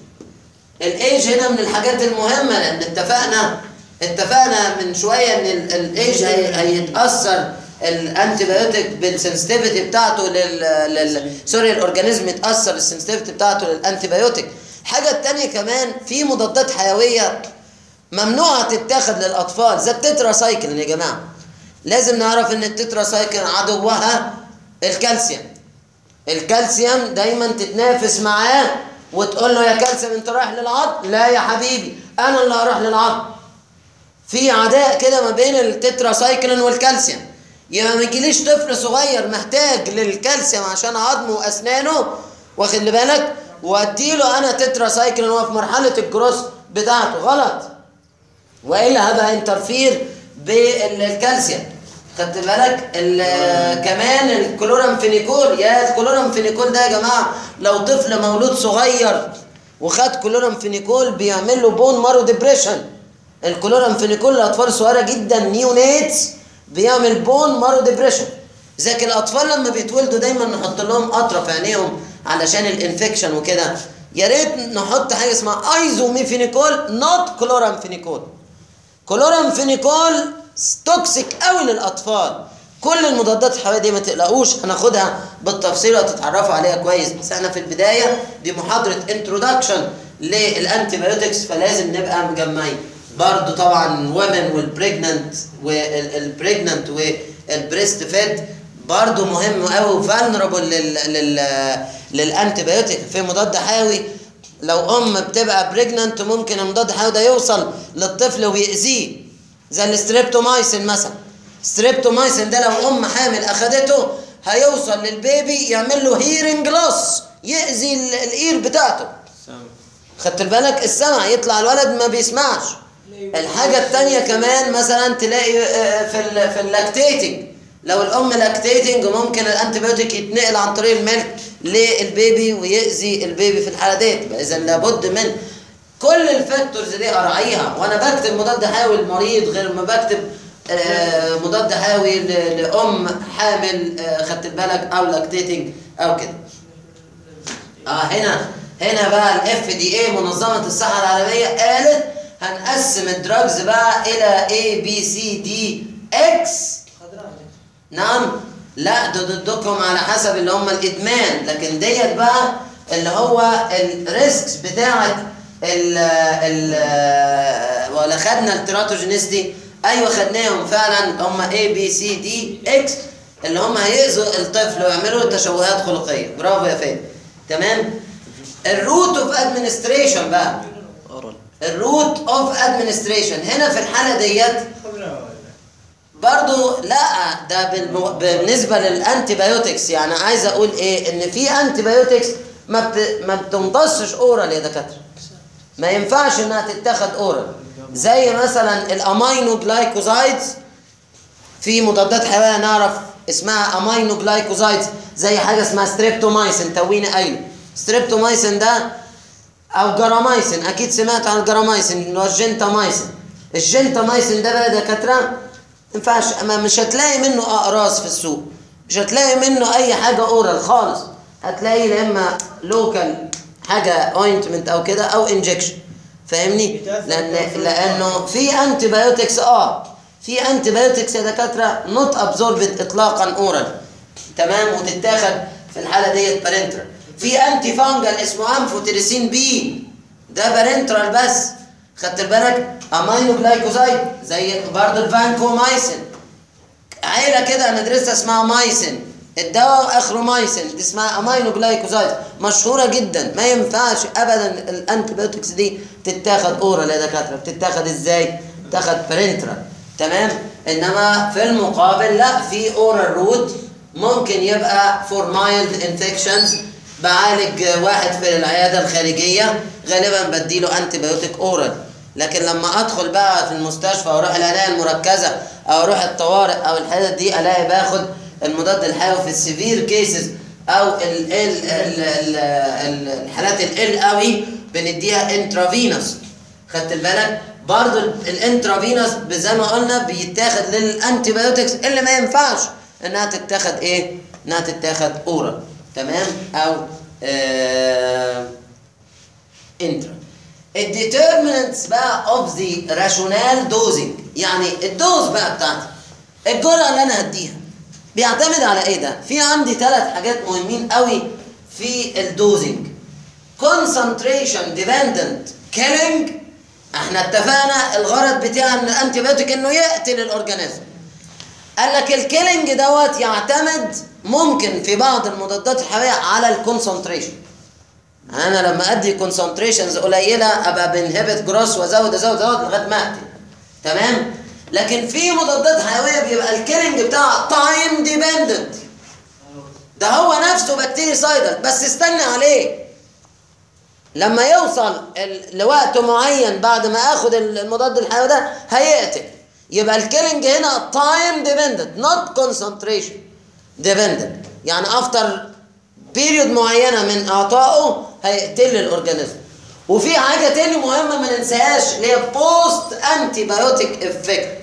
الايج هنا من الحاجات المهمه لان اتفقنا اتفقنا من شويه ان ال- الايج هي- هيتاثر الانتيبيوتيك بالسنسيتيفيتي بتاعته لل, لل... سوري الاورجانيزم يتاثر السنسيتيفيتي بتاعته للانتيبيوتيك الحاجه الثانيه كمان في مضادات حيويه ممنوعه تتاخد للاطفال زي التترا سايكلين يا جماعه لازم نعرف ان التترا سايكلين عدوها الكالسيوم الكالسيوم دايما تتنافس معاه وتقول له يا كالسيوم انت رايح للعظم لا يا حبيبي انا اللي هروح للعظم في عداء كده ما بين التترا سايكلين والكالسيوم يبقى ما يجيليش طفل صغير محتاج للكالسيوم عشان عظمه واسنانه واخد لي بالك واديله انا تترا سايكلين وهو في مرحله الجروس بتاعته غلط والا هبقى انترفير بالكالسيوم خدت بالك ال- كمان الكلورامفينيكول يا الكلورامفينيكول ده يا جماعه لو طفل مولود صغير وخد كلورامفينيكول بيعمل له بون مارو ديبريشن الكلورامفينيكول لاطفال صغيره جدا نيونيتس بيعمل بون مارو ديبريشن ذاك الاطفال لما بيتولدوا دايما نحط لهم قطره في عينيهم علشان الانفكشن وكده يا ريت نحط حاجه اسمها ايزوميفينيكول نوت كلورامفينيكول كلورامفينيكول توكسيك قوي للاطفال كل المضادات الحيويه دي ما تقلقوش هناخدها بالتفصيل وتتعرفوا عليها كويس بس احنا في البدايه دي محاضره انترودكشن للانتي بايوتكس فلازم نبقى مجمعين برضو طبعا ومن والبريجننت والبريجننت والبريست فيد برضو مهم قوي وفالنربل لل لل للانتي بايوتيك في مضاد حيوي لو ام بتبقى بريجننت ممكن المضاد الحيوي ده يوصل للطفل ويأذيه زي الستريبتومايسين مثلا ستريبتومايسين ده لو ام حامل اخدته هيوصل للبيبي يعمل له هيرنج لوس يأذي ال- الاير بتاعته خدت بالك السمع يطلع الولد ما بيسمعش الحاجة التانية كمان مثلا تلاقي آه، في ال في اللاكتيتنج لو الأم لاكتيتنج ممكن الأنتيبيوتيك يتنقل عن طريق الملك للبيبي ويأذي البيبي في الحالة ديت إذا لابد من كل الفاكتورز دي أراعيها وأنا بكتب مضاد حيوي للمريض غير ما بكتب آه، مضاد حيوي ل- لأم حامل آه، خدت بالك أو لاكتيتنج أو كده اه هنا هنا بقى الاف دي اي منظمه الصحه العالميه قالت هنقسم الدراجز بقى الى A B C D X نعم لا ده ضدكم على حسب اللي هم الادمان لكن ديت بقى اللي هو الريسكس بتاعه ال ال ولا خدنا التراتوجينيستي ايوه خدناهم فعلا هم A B C D X اللي هم هيأذوا الطفل ويعملوا تشوهات خلقيه برافو يا فادي تمام الروت اوف ادمنستريشن بقى الروت اوف ادمنستريشن هنا في الحاله ديت برضو لا ده بالمو... بالنسبه للانتي بايوتكس يعني عايز اقول ايه ان في انتي بايوتكس ما بت... ما بتمتصش اورال يا دكاتره ما ينفعش انها تتاخد اورال زي مثلا الامينو جلايكوزايدز في مضادات حيويه نعرف اسمها امينو جلايكوزايدز زي حاجه اسمها ستريبتومايسين تويني قايله ستريبتومايسين ده او جرامايسين اكيد سمعت عن الجرامايسين اللي هو الجنتامايسين الجنتامايسين ده بقى دكاتره ما ينفعش ما مش هتلاقي منه اقراص في السوق مش هتلاقي منه اي حاجه اورال خالص هتلاقي يا اما لوكال حاجه اوينتمنت او كده او انجكشن فاهمني لان لانه في انتي بايوتكس اه في انتي بايوتكس يا دكاتره نوت ابزوربت اطلاقا اورال تمام وتتاخد في الحاله ديت بارنترال في انتي فانجل اسمه امفوتيريسين بي ده بارنترال بس خدت بالك امينو جلايكوزايد زي برضه الفانكومايسين عيله كده هندرسها اسمها مايسين الدواء اخره مايسين دي اسمها امينو جلايكوزايد مشهوره جدا ما ينفعش ابدا الانتيبيوتكس دي تتاخد اورال يا دكاتره بتتاخد ازاي تاخد بارنترال تمام انما في المقابل لا في اورال روت ممكن يبقى فور مايلد انفكشنز بعالج واحد في العياده الخارجيه غالبا بديله انتي بايوتيك اورال لكن لما ادخل بقى في المستشفى واروح العنايه المركزه او اروح الطوارئ او الحالات دي الاقي باخد المضاد الحيوي في السيفير كيسز او ال ال ال ال ال الحالات ال قوي بنديها انترافينوس خدت بالك برضو الانترافينوس زي ما قلنا بيتاخد للانتي بايوتكس اللي ما ينفعش انها تتاخد ايه انها تتاخد اورال تمام او آه انترا الديترميننتس بقى اوف ذا راشونال دوزنج يعني الدوز بقى بتاعتي الجرعه اللي انا هديها بيعتمد على ايه ده في عندي ثلاث حاجات مهمين قوي في الدوزنج concentration dependent killing احنا اتفقنا الغرض بتاع الانتي بايوتيك انه يقتل الاورجانيزم قال لك الكيلينج دوت يعتمد ممكن في بعض المضادات الحيويه على الكونسنتريشن انا لما ادي كونسنتريشنز قليله ابقى بنهبت جروس وازود ازود ازود لغايه ما اقتل تمام لكن في مضادات حيويه بيبقى الكيلينج بتاعها تايم ديبندنت ده هو نفسه بكتيريسايدال بس استنى عليه لما يوصل ال- لوقت معين بعد ما اخد المضاد الحيوي ده هيقتل يبقى الكيلينج هنا تايم ديبندنت نوت كونسنتريشن ديبندنت يعني افتر بيريود معينه من اعطائه هيقتل الاورجانيزم وفي حاجه تاني مهمه ما ننساهاش اللي هي بوست انتي بايوتيك افكت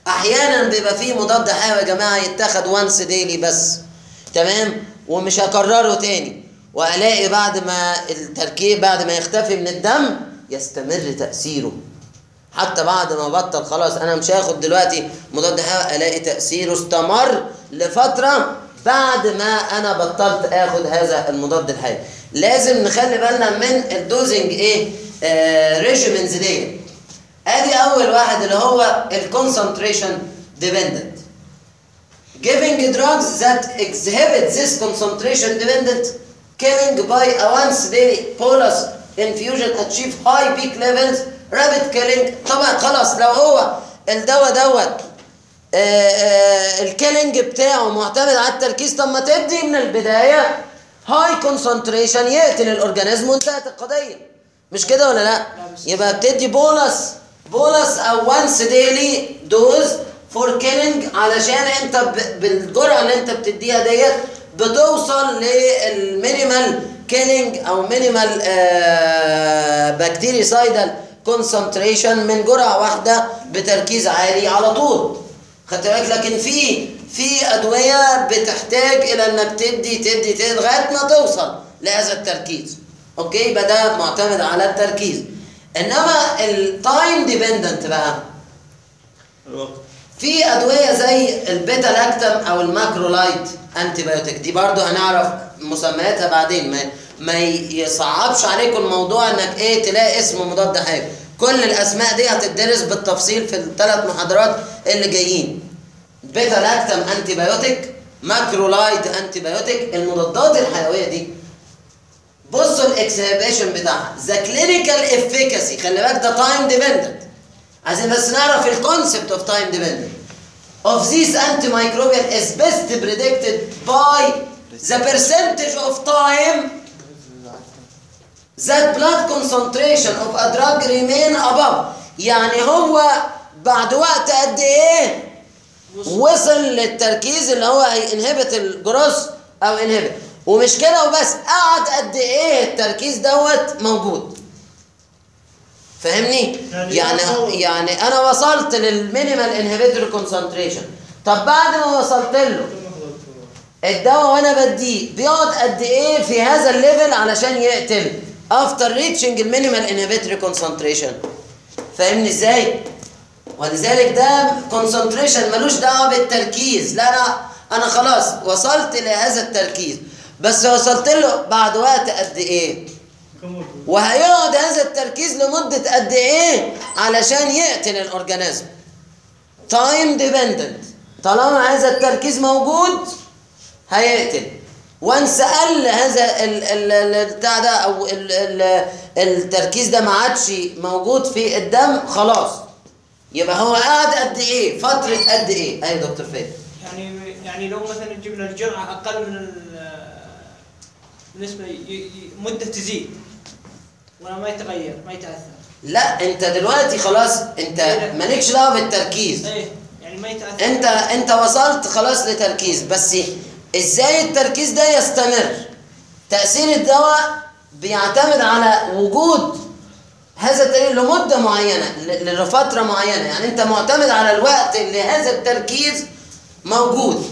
احيانا بيبقى فيه مضاد حيوي يا جماعه يتاخد وانس ديلي بس تمام ومش هكرره تاني والاقي بعد ما التركيب بعد ما يختفي من الدم يستمر تاثيره حتى بعد ما بطل خلاص انا مش هاخد دلوقتي مضاد حيوي الاقي تاثيره استمر لفتره بعد ما انا بطلت اخد هذا المضاد الحيوي لازم نخلي بالنا من الدوزنج ايه آه ريجيمنز دي ادي اول واحد اللي هو الكونسنتريشن ديبندنت giving drugs that exhibit this concentration dependent killing by a once daily bolus infusion achieve high peak levels rapid killing طبعا خلاص لو هو الدواء دوت آه، آه، الكيلينج بتاعه معتمد على التركيز طب ما تدي من البدايه هاي كونسنتريشن يقتل الاورجانيزم وانتهت القضيه مش كده ولا لا يبقى بتدي بولس بولس او وانس ديلي دوز فور كيلينج علشان انت ب- بالجرعه اللي انت بتديها ديت بتوصل للمينيمال كيلينج او مينيمال بكتيريسايدال كونسنتريشن من جرعه واحده بتركيز عالي على طول خدت بالك لكن في في ادويه بتحتاج الى انك تدي تدي تدي لغايه ما توصل لهذا التركيز اوكي يبقى ده معتمد على التركيز انما التايم ديبندنت بقى الوقت في ادويه زي البيتا لاكتم او الماكرولايت انتي بايوتيك دي برضو هنعرف مسمياتها بعدين ما ما يصعبش عليكم الموضوع انك ايه تلاقي اسم مضاد حيوي كل الاسماء دي هتدرس بالتفصيل في الثلاث محاضرات اللي جايين بيتا لاكتم انتي بايوتيك ماكرولايت انتي بايوتيك المضادات الحيويه دي بصوا الاكسهبيشن بتاعها ذا كلينيكال افيكاسي خلي بالك ده تايم ديبندنت عايزين بس نعرف الكونسبت اوف تايم ديبندنت of this antimicrobial is best predicted by the percentage of time that blood concentration of a drug remain above يعني هو بعد وقت قد ايه وصل للتركيز اللي هو هينهبت الجروس او انهبت ومش كده وبس قعد قد ايه التركيز دوت موجود فاهمني يعني يعني هو- يعني انا وصلت للمينيمال انهبيتور كونسنتريشن طب بعد ما وصلت له الدواء وانا بديه بيقعد قد ايه في هذا الليفل علشان يقتل افتر ريتشنج المينيمال انهبيتوري كونسنتريشن فاهمني ازاي ولذلك ده كونسنتريشن ملوش دعوه بالتركيز لا انا انا خلاص وصلت لهذا التركيز بس وصلت له بعد وقت قد ايه كم وقت؟ وهيقعد هذا التركيز لمدة قد ايه علشان يقتل الاورجانيزم تايم ديبندنت طالما هذا التركيز موجود هيقتل وانس قل هذا ال- ال- ال- بتاع ده او ال- ال- التركيز ده ما عادش موجود في الدم خلاص يبقى هو قعد قد ايه فترة قد ايه ايوه دكتور فادي يعني يعني لو مثلا جبنا الجرعه اقل من ال- بالنسبه ي- ي- مده تزيد ولا ما يتغير ما يتاثر لا انت دلوقتي خلاص انت مالكش دعوه بالتركيز ايه يعني ما يتاثر انت انت وصلت خلاص لتركيز بس ازاي التركيز ده يستمر تأثير الدواء بيعتمد على وجود هذا التركيز لمدة معينة ل- لفترة معينة يعني انت معتمد على الوقت اللي هذا التركيز موجود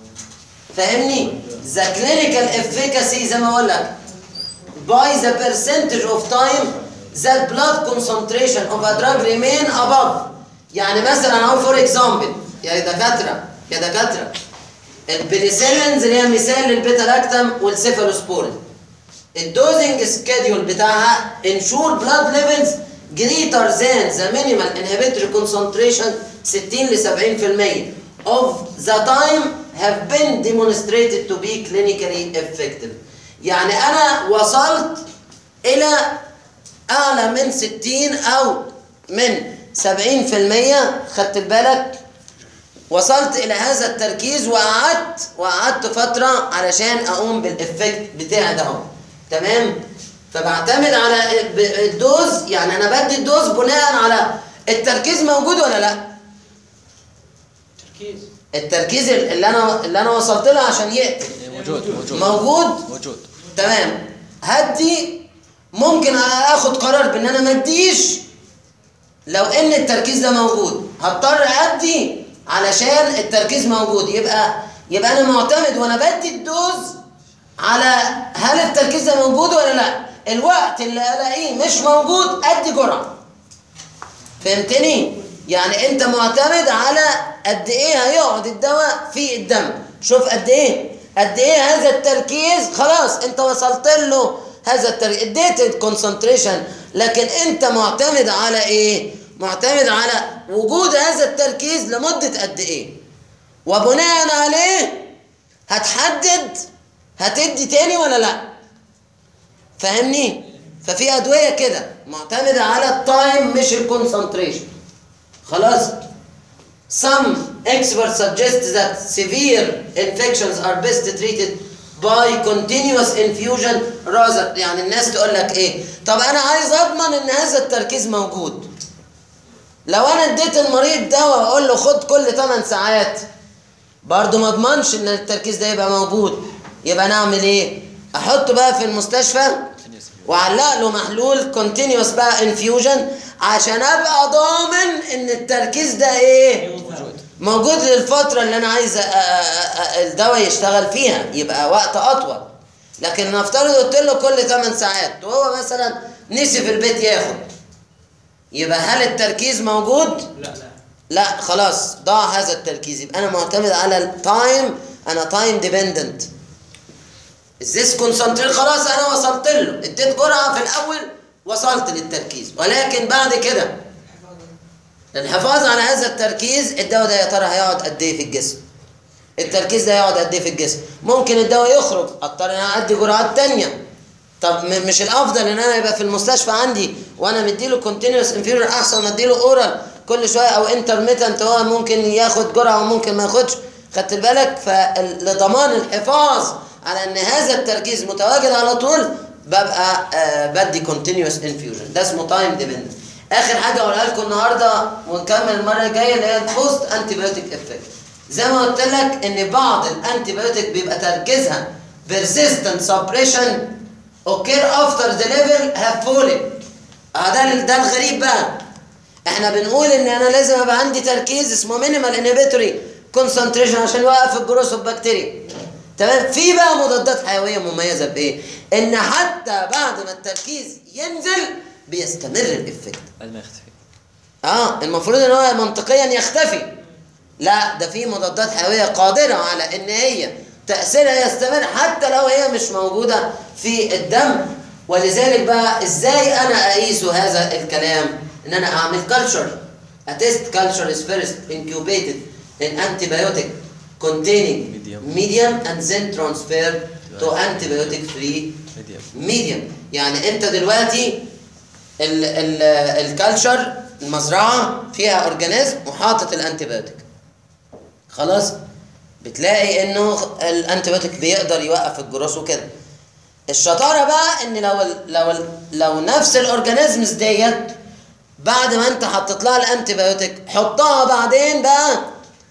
فاهمني the clinical efficacy زي ما اقول لك by the percentage of time that blood concentration of a drug remain above يعني مثلا اهو فور اكزامبل يا دكاتره يا دكاتره البنسلينز اللي هي مثال للبيتا لاكتم والسيفالوسبورين الدوزنج سكيدول بتاعها ensure blood levels greater than the minimal inhibitory concentration 60 ل 70% of the time have been demonstrated to be clinically effective يعني انا وصلت الى اعلى من 60 او من 70% خدت بالك وصلت الى هذا التركيز وقعدت وقعدت فتره علشان اقوم بالافكت بتاعي ده اهو تمام فبعتمد على ب- الدوز يعني انا بدي الدوز بناء على التركيز موجود ولا لا تركيز التركيز اللي انا اللي انا وصلت له عشان يقتل موجود موجود موجود موجود تمام هدي ممكن اخد قرار بان انا ما اديش لو ان التركيز ده موجود هضطر ادي علشان التركيز موجود يبقى يبقى انا معتمد وانا بدي الدوز على هل التركيز ده موجود ولا لا الوقت اللي الاقيه مش موجود ادي جرعه فهمتني يعني انت معتمد على قد ايه هيقعد الدواء في الدم شوف قد ايه قد ايه هذا التركيز خلاص انت وصلت له هذا التركيز اديت الكونسنتريشن لكن انت معتمد على ايه معتمد على وجود هذا التركيز لمدة قد ايه وبناء عليه هتحدد هتدي تاني ولا لا فاهمني ففي ادويه كده معتمده على التايم مش الكونسنتريشن خلاص some experts suggest that severe infections are best treated by continuous infusion rather يعني الناس تقول لك ايه طب انا عايز اضمن ان هذا التركيز موجود لو انا اديت المريض دواء واقول له خد كل 8 ساعات برضه ما اضمنش ان التركيز ده يبقى موجود يبقى نعمل ايه احطه بقى في المستشفى وعلق له محلول كونتينيوس بقى انفيوجن عشان ابقى ضامن ان التركيز ده ايه موجود للفتره اللي انا عايز أ- أ- أ- الدواء يشتغل فيها يبقى وقت اطول لكن نفترض قلت له كل 8 ساعات وهو مثلا نسي في البيت ياخد يبقى هل التركيز موجود لا لا لا خلاص ضاع هذا التركيز يبقى انا معتمد على التايم انا تايم ديبندنت الزيس كونسنتريت خلاص انا وصلت له اديت جرعه في الاول وصلت للتركيز ولكن بعد كده الحفاظ على هذا التركيز الدواء ده يا ترى هيقعد قد ايه في الجسم التركيز ده هيقعد قد ايه في الجسم ممكن الدواء يخرج اضطر ان انا ادي جرعات تانية طب م- مش الافضل ان انا يبقى في المستشفى عندي وانا مديله كونتينوس انفيرور احسن ما اديله اورال كل شويه او انترميتنت هو ممكن ياخد جرعه وممكن ما ياخدش خدت بالك فلضمان الحفاظ على ان هذا التركيز متواجد على طول ببقى آه بدي كونتينوس انفيوجن ده اسمه تايم ديبندنت اخر حاجه اقولها لكم النهارده ونكمل المره الجايه اللي هي البوست انتي بايوتيك افكت زي ما قلت لك ان بعض الانتي بايوتيك بيبقى تركيزها persistent suppression occur after the level have fallen اه ده ده الغريب بقى احنا بنقول ان انا لازم ابقى عندي تركيز اسمه مينيمال انهبيتوري كونسنتريشن عشان يوقف الجروث اوف بكتيريا تمام في بقى مضادات حيويه مميزه بايه ان حتى بعد ما التركيز ينزل بيستمر الافكت بعد ما يختفي اه المفروض ان هو منطقيا يختفي لا ده في مضادات حيويه قادره على ان هي تاثيرها يستمر حتى لو هي مش موجوده في الدم ولذلك بقى ازاي انا اقيس هذا الكلام ان انا اعمل كلتشر A test culture is first incubated in antibiotic containing Medium. medium and then transferred to antibiotic free ميديم ميديم يعني انت دلوقتي ال ال الكالتشر المزرعه فيها اورجانيزم وحاطط الانتيبيوتيك خلاص بتلاقي انه الانتيبيوتيك بيقدر يوقف الجروث وكده الشطاره بقى ان لو ال لو ال لو نفس الاورجانيزمز ديت بعد ما انت حطيت لها الانتيبيوتيك حطها بعدين بقى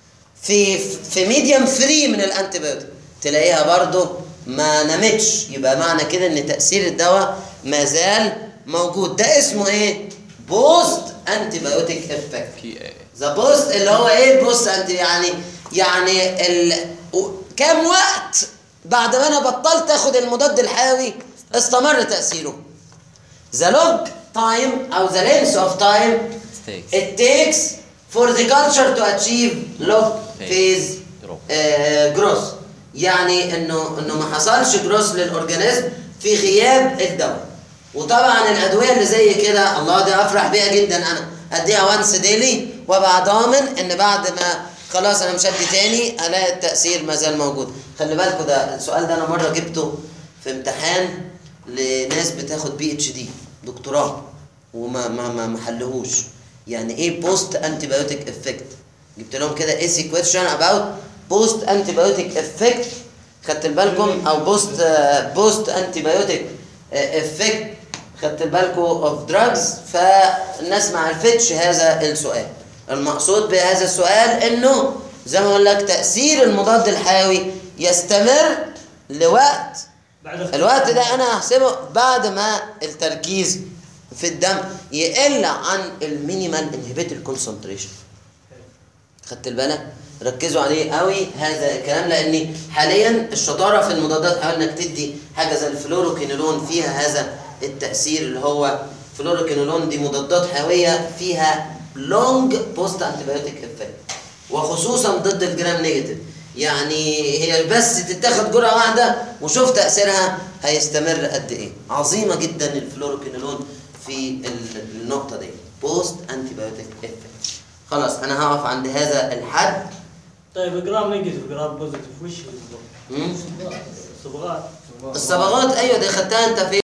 في في ميديم فري من الانتيبيوتيك تلاقيها برضو ما نمتش يبقى معنى كده ان تاثير الدواء ما زال موجود ده اسمه ايه بوست انتيبيوتيك افكت بي اي ذا بوست اللي هو ايه البوست انتي يعني يعني ال... و- كام وقت بعد ما انا بطلت اخد المضاد الحيوي استمر تاثيره ذا لوج تايم او ذا لينس اوف تايم ستيكس it takes for the culture to achieve log phase Growth. uh, growth يعني انه انه ما حصلش جروث للاورجانيزم في غياب الدواء وطبعا الادويه اللي زي كده الله دي افرح بيها جدا انا اديها وانس ديلي وابقى ضامن ان بعد ما خلاص انا مش هدي تاني الاقي التاثير ما زال موجود خلي بالكوا ده السؤال ده انا مره جبته في امتحان لناس بتاخد بي اتش دي دكتوراه وما ما ما ما حلهوش يعني ايه بوست انتيبيوتيك افكت جبت لهم كده ايسي كويشن اباوت بوست انتيبيوتيك افكت خدت بالكم او بوست بوست انتيبيوتيك افكت خدت بالكم اوف دراجز فالناس ما عرفتش هذا السؤال المقصود بهذا السؤال انه زي ما اقول لك تاثير المضاد الحيوي يستمر لوقت بعد الوقت ده انا هحسبه بعد ما التركيز في الدم يقل عن المينيمال انهبيتور كونسنتريشن خدت بالك ركزوا عليه قوي هذا الكلام لان حاليا الشطاره في المضادات حاول انك تدي حاجه زي الفلوروكينولون فيها هذا التاثير اللي هو فلوروكينولون دي مضادات حيويه فيها لونج بوست انتيبيوتيك افكت وخصوصا ضد الجرام نيجاتيف يعني هي بس تتاخد جرعه واحده وشوف تاثيرها هيستمر قد ايه عظيمه جدا الفلوروكينولون في ال- النقطه دي بوست انتيبيوتيك افكت خلاص انا هقف عند هذا الحد طيب جرام نيجاتيف جرام بوزيتيف وش بالضبط؟ مم؟ صبغات الصبغات ايوه دي خدتها انت في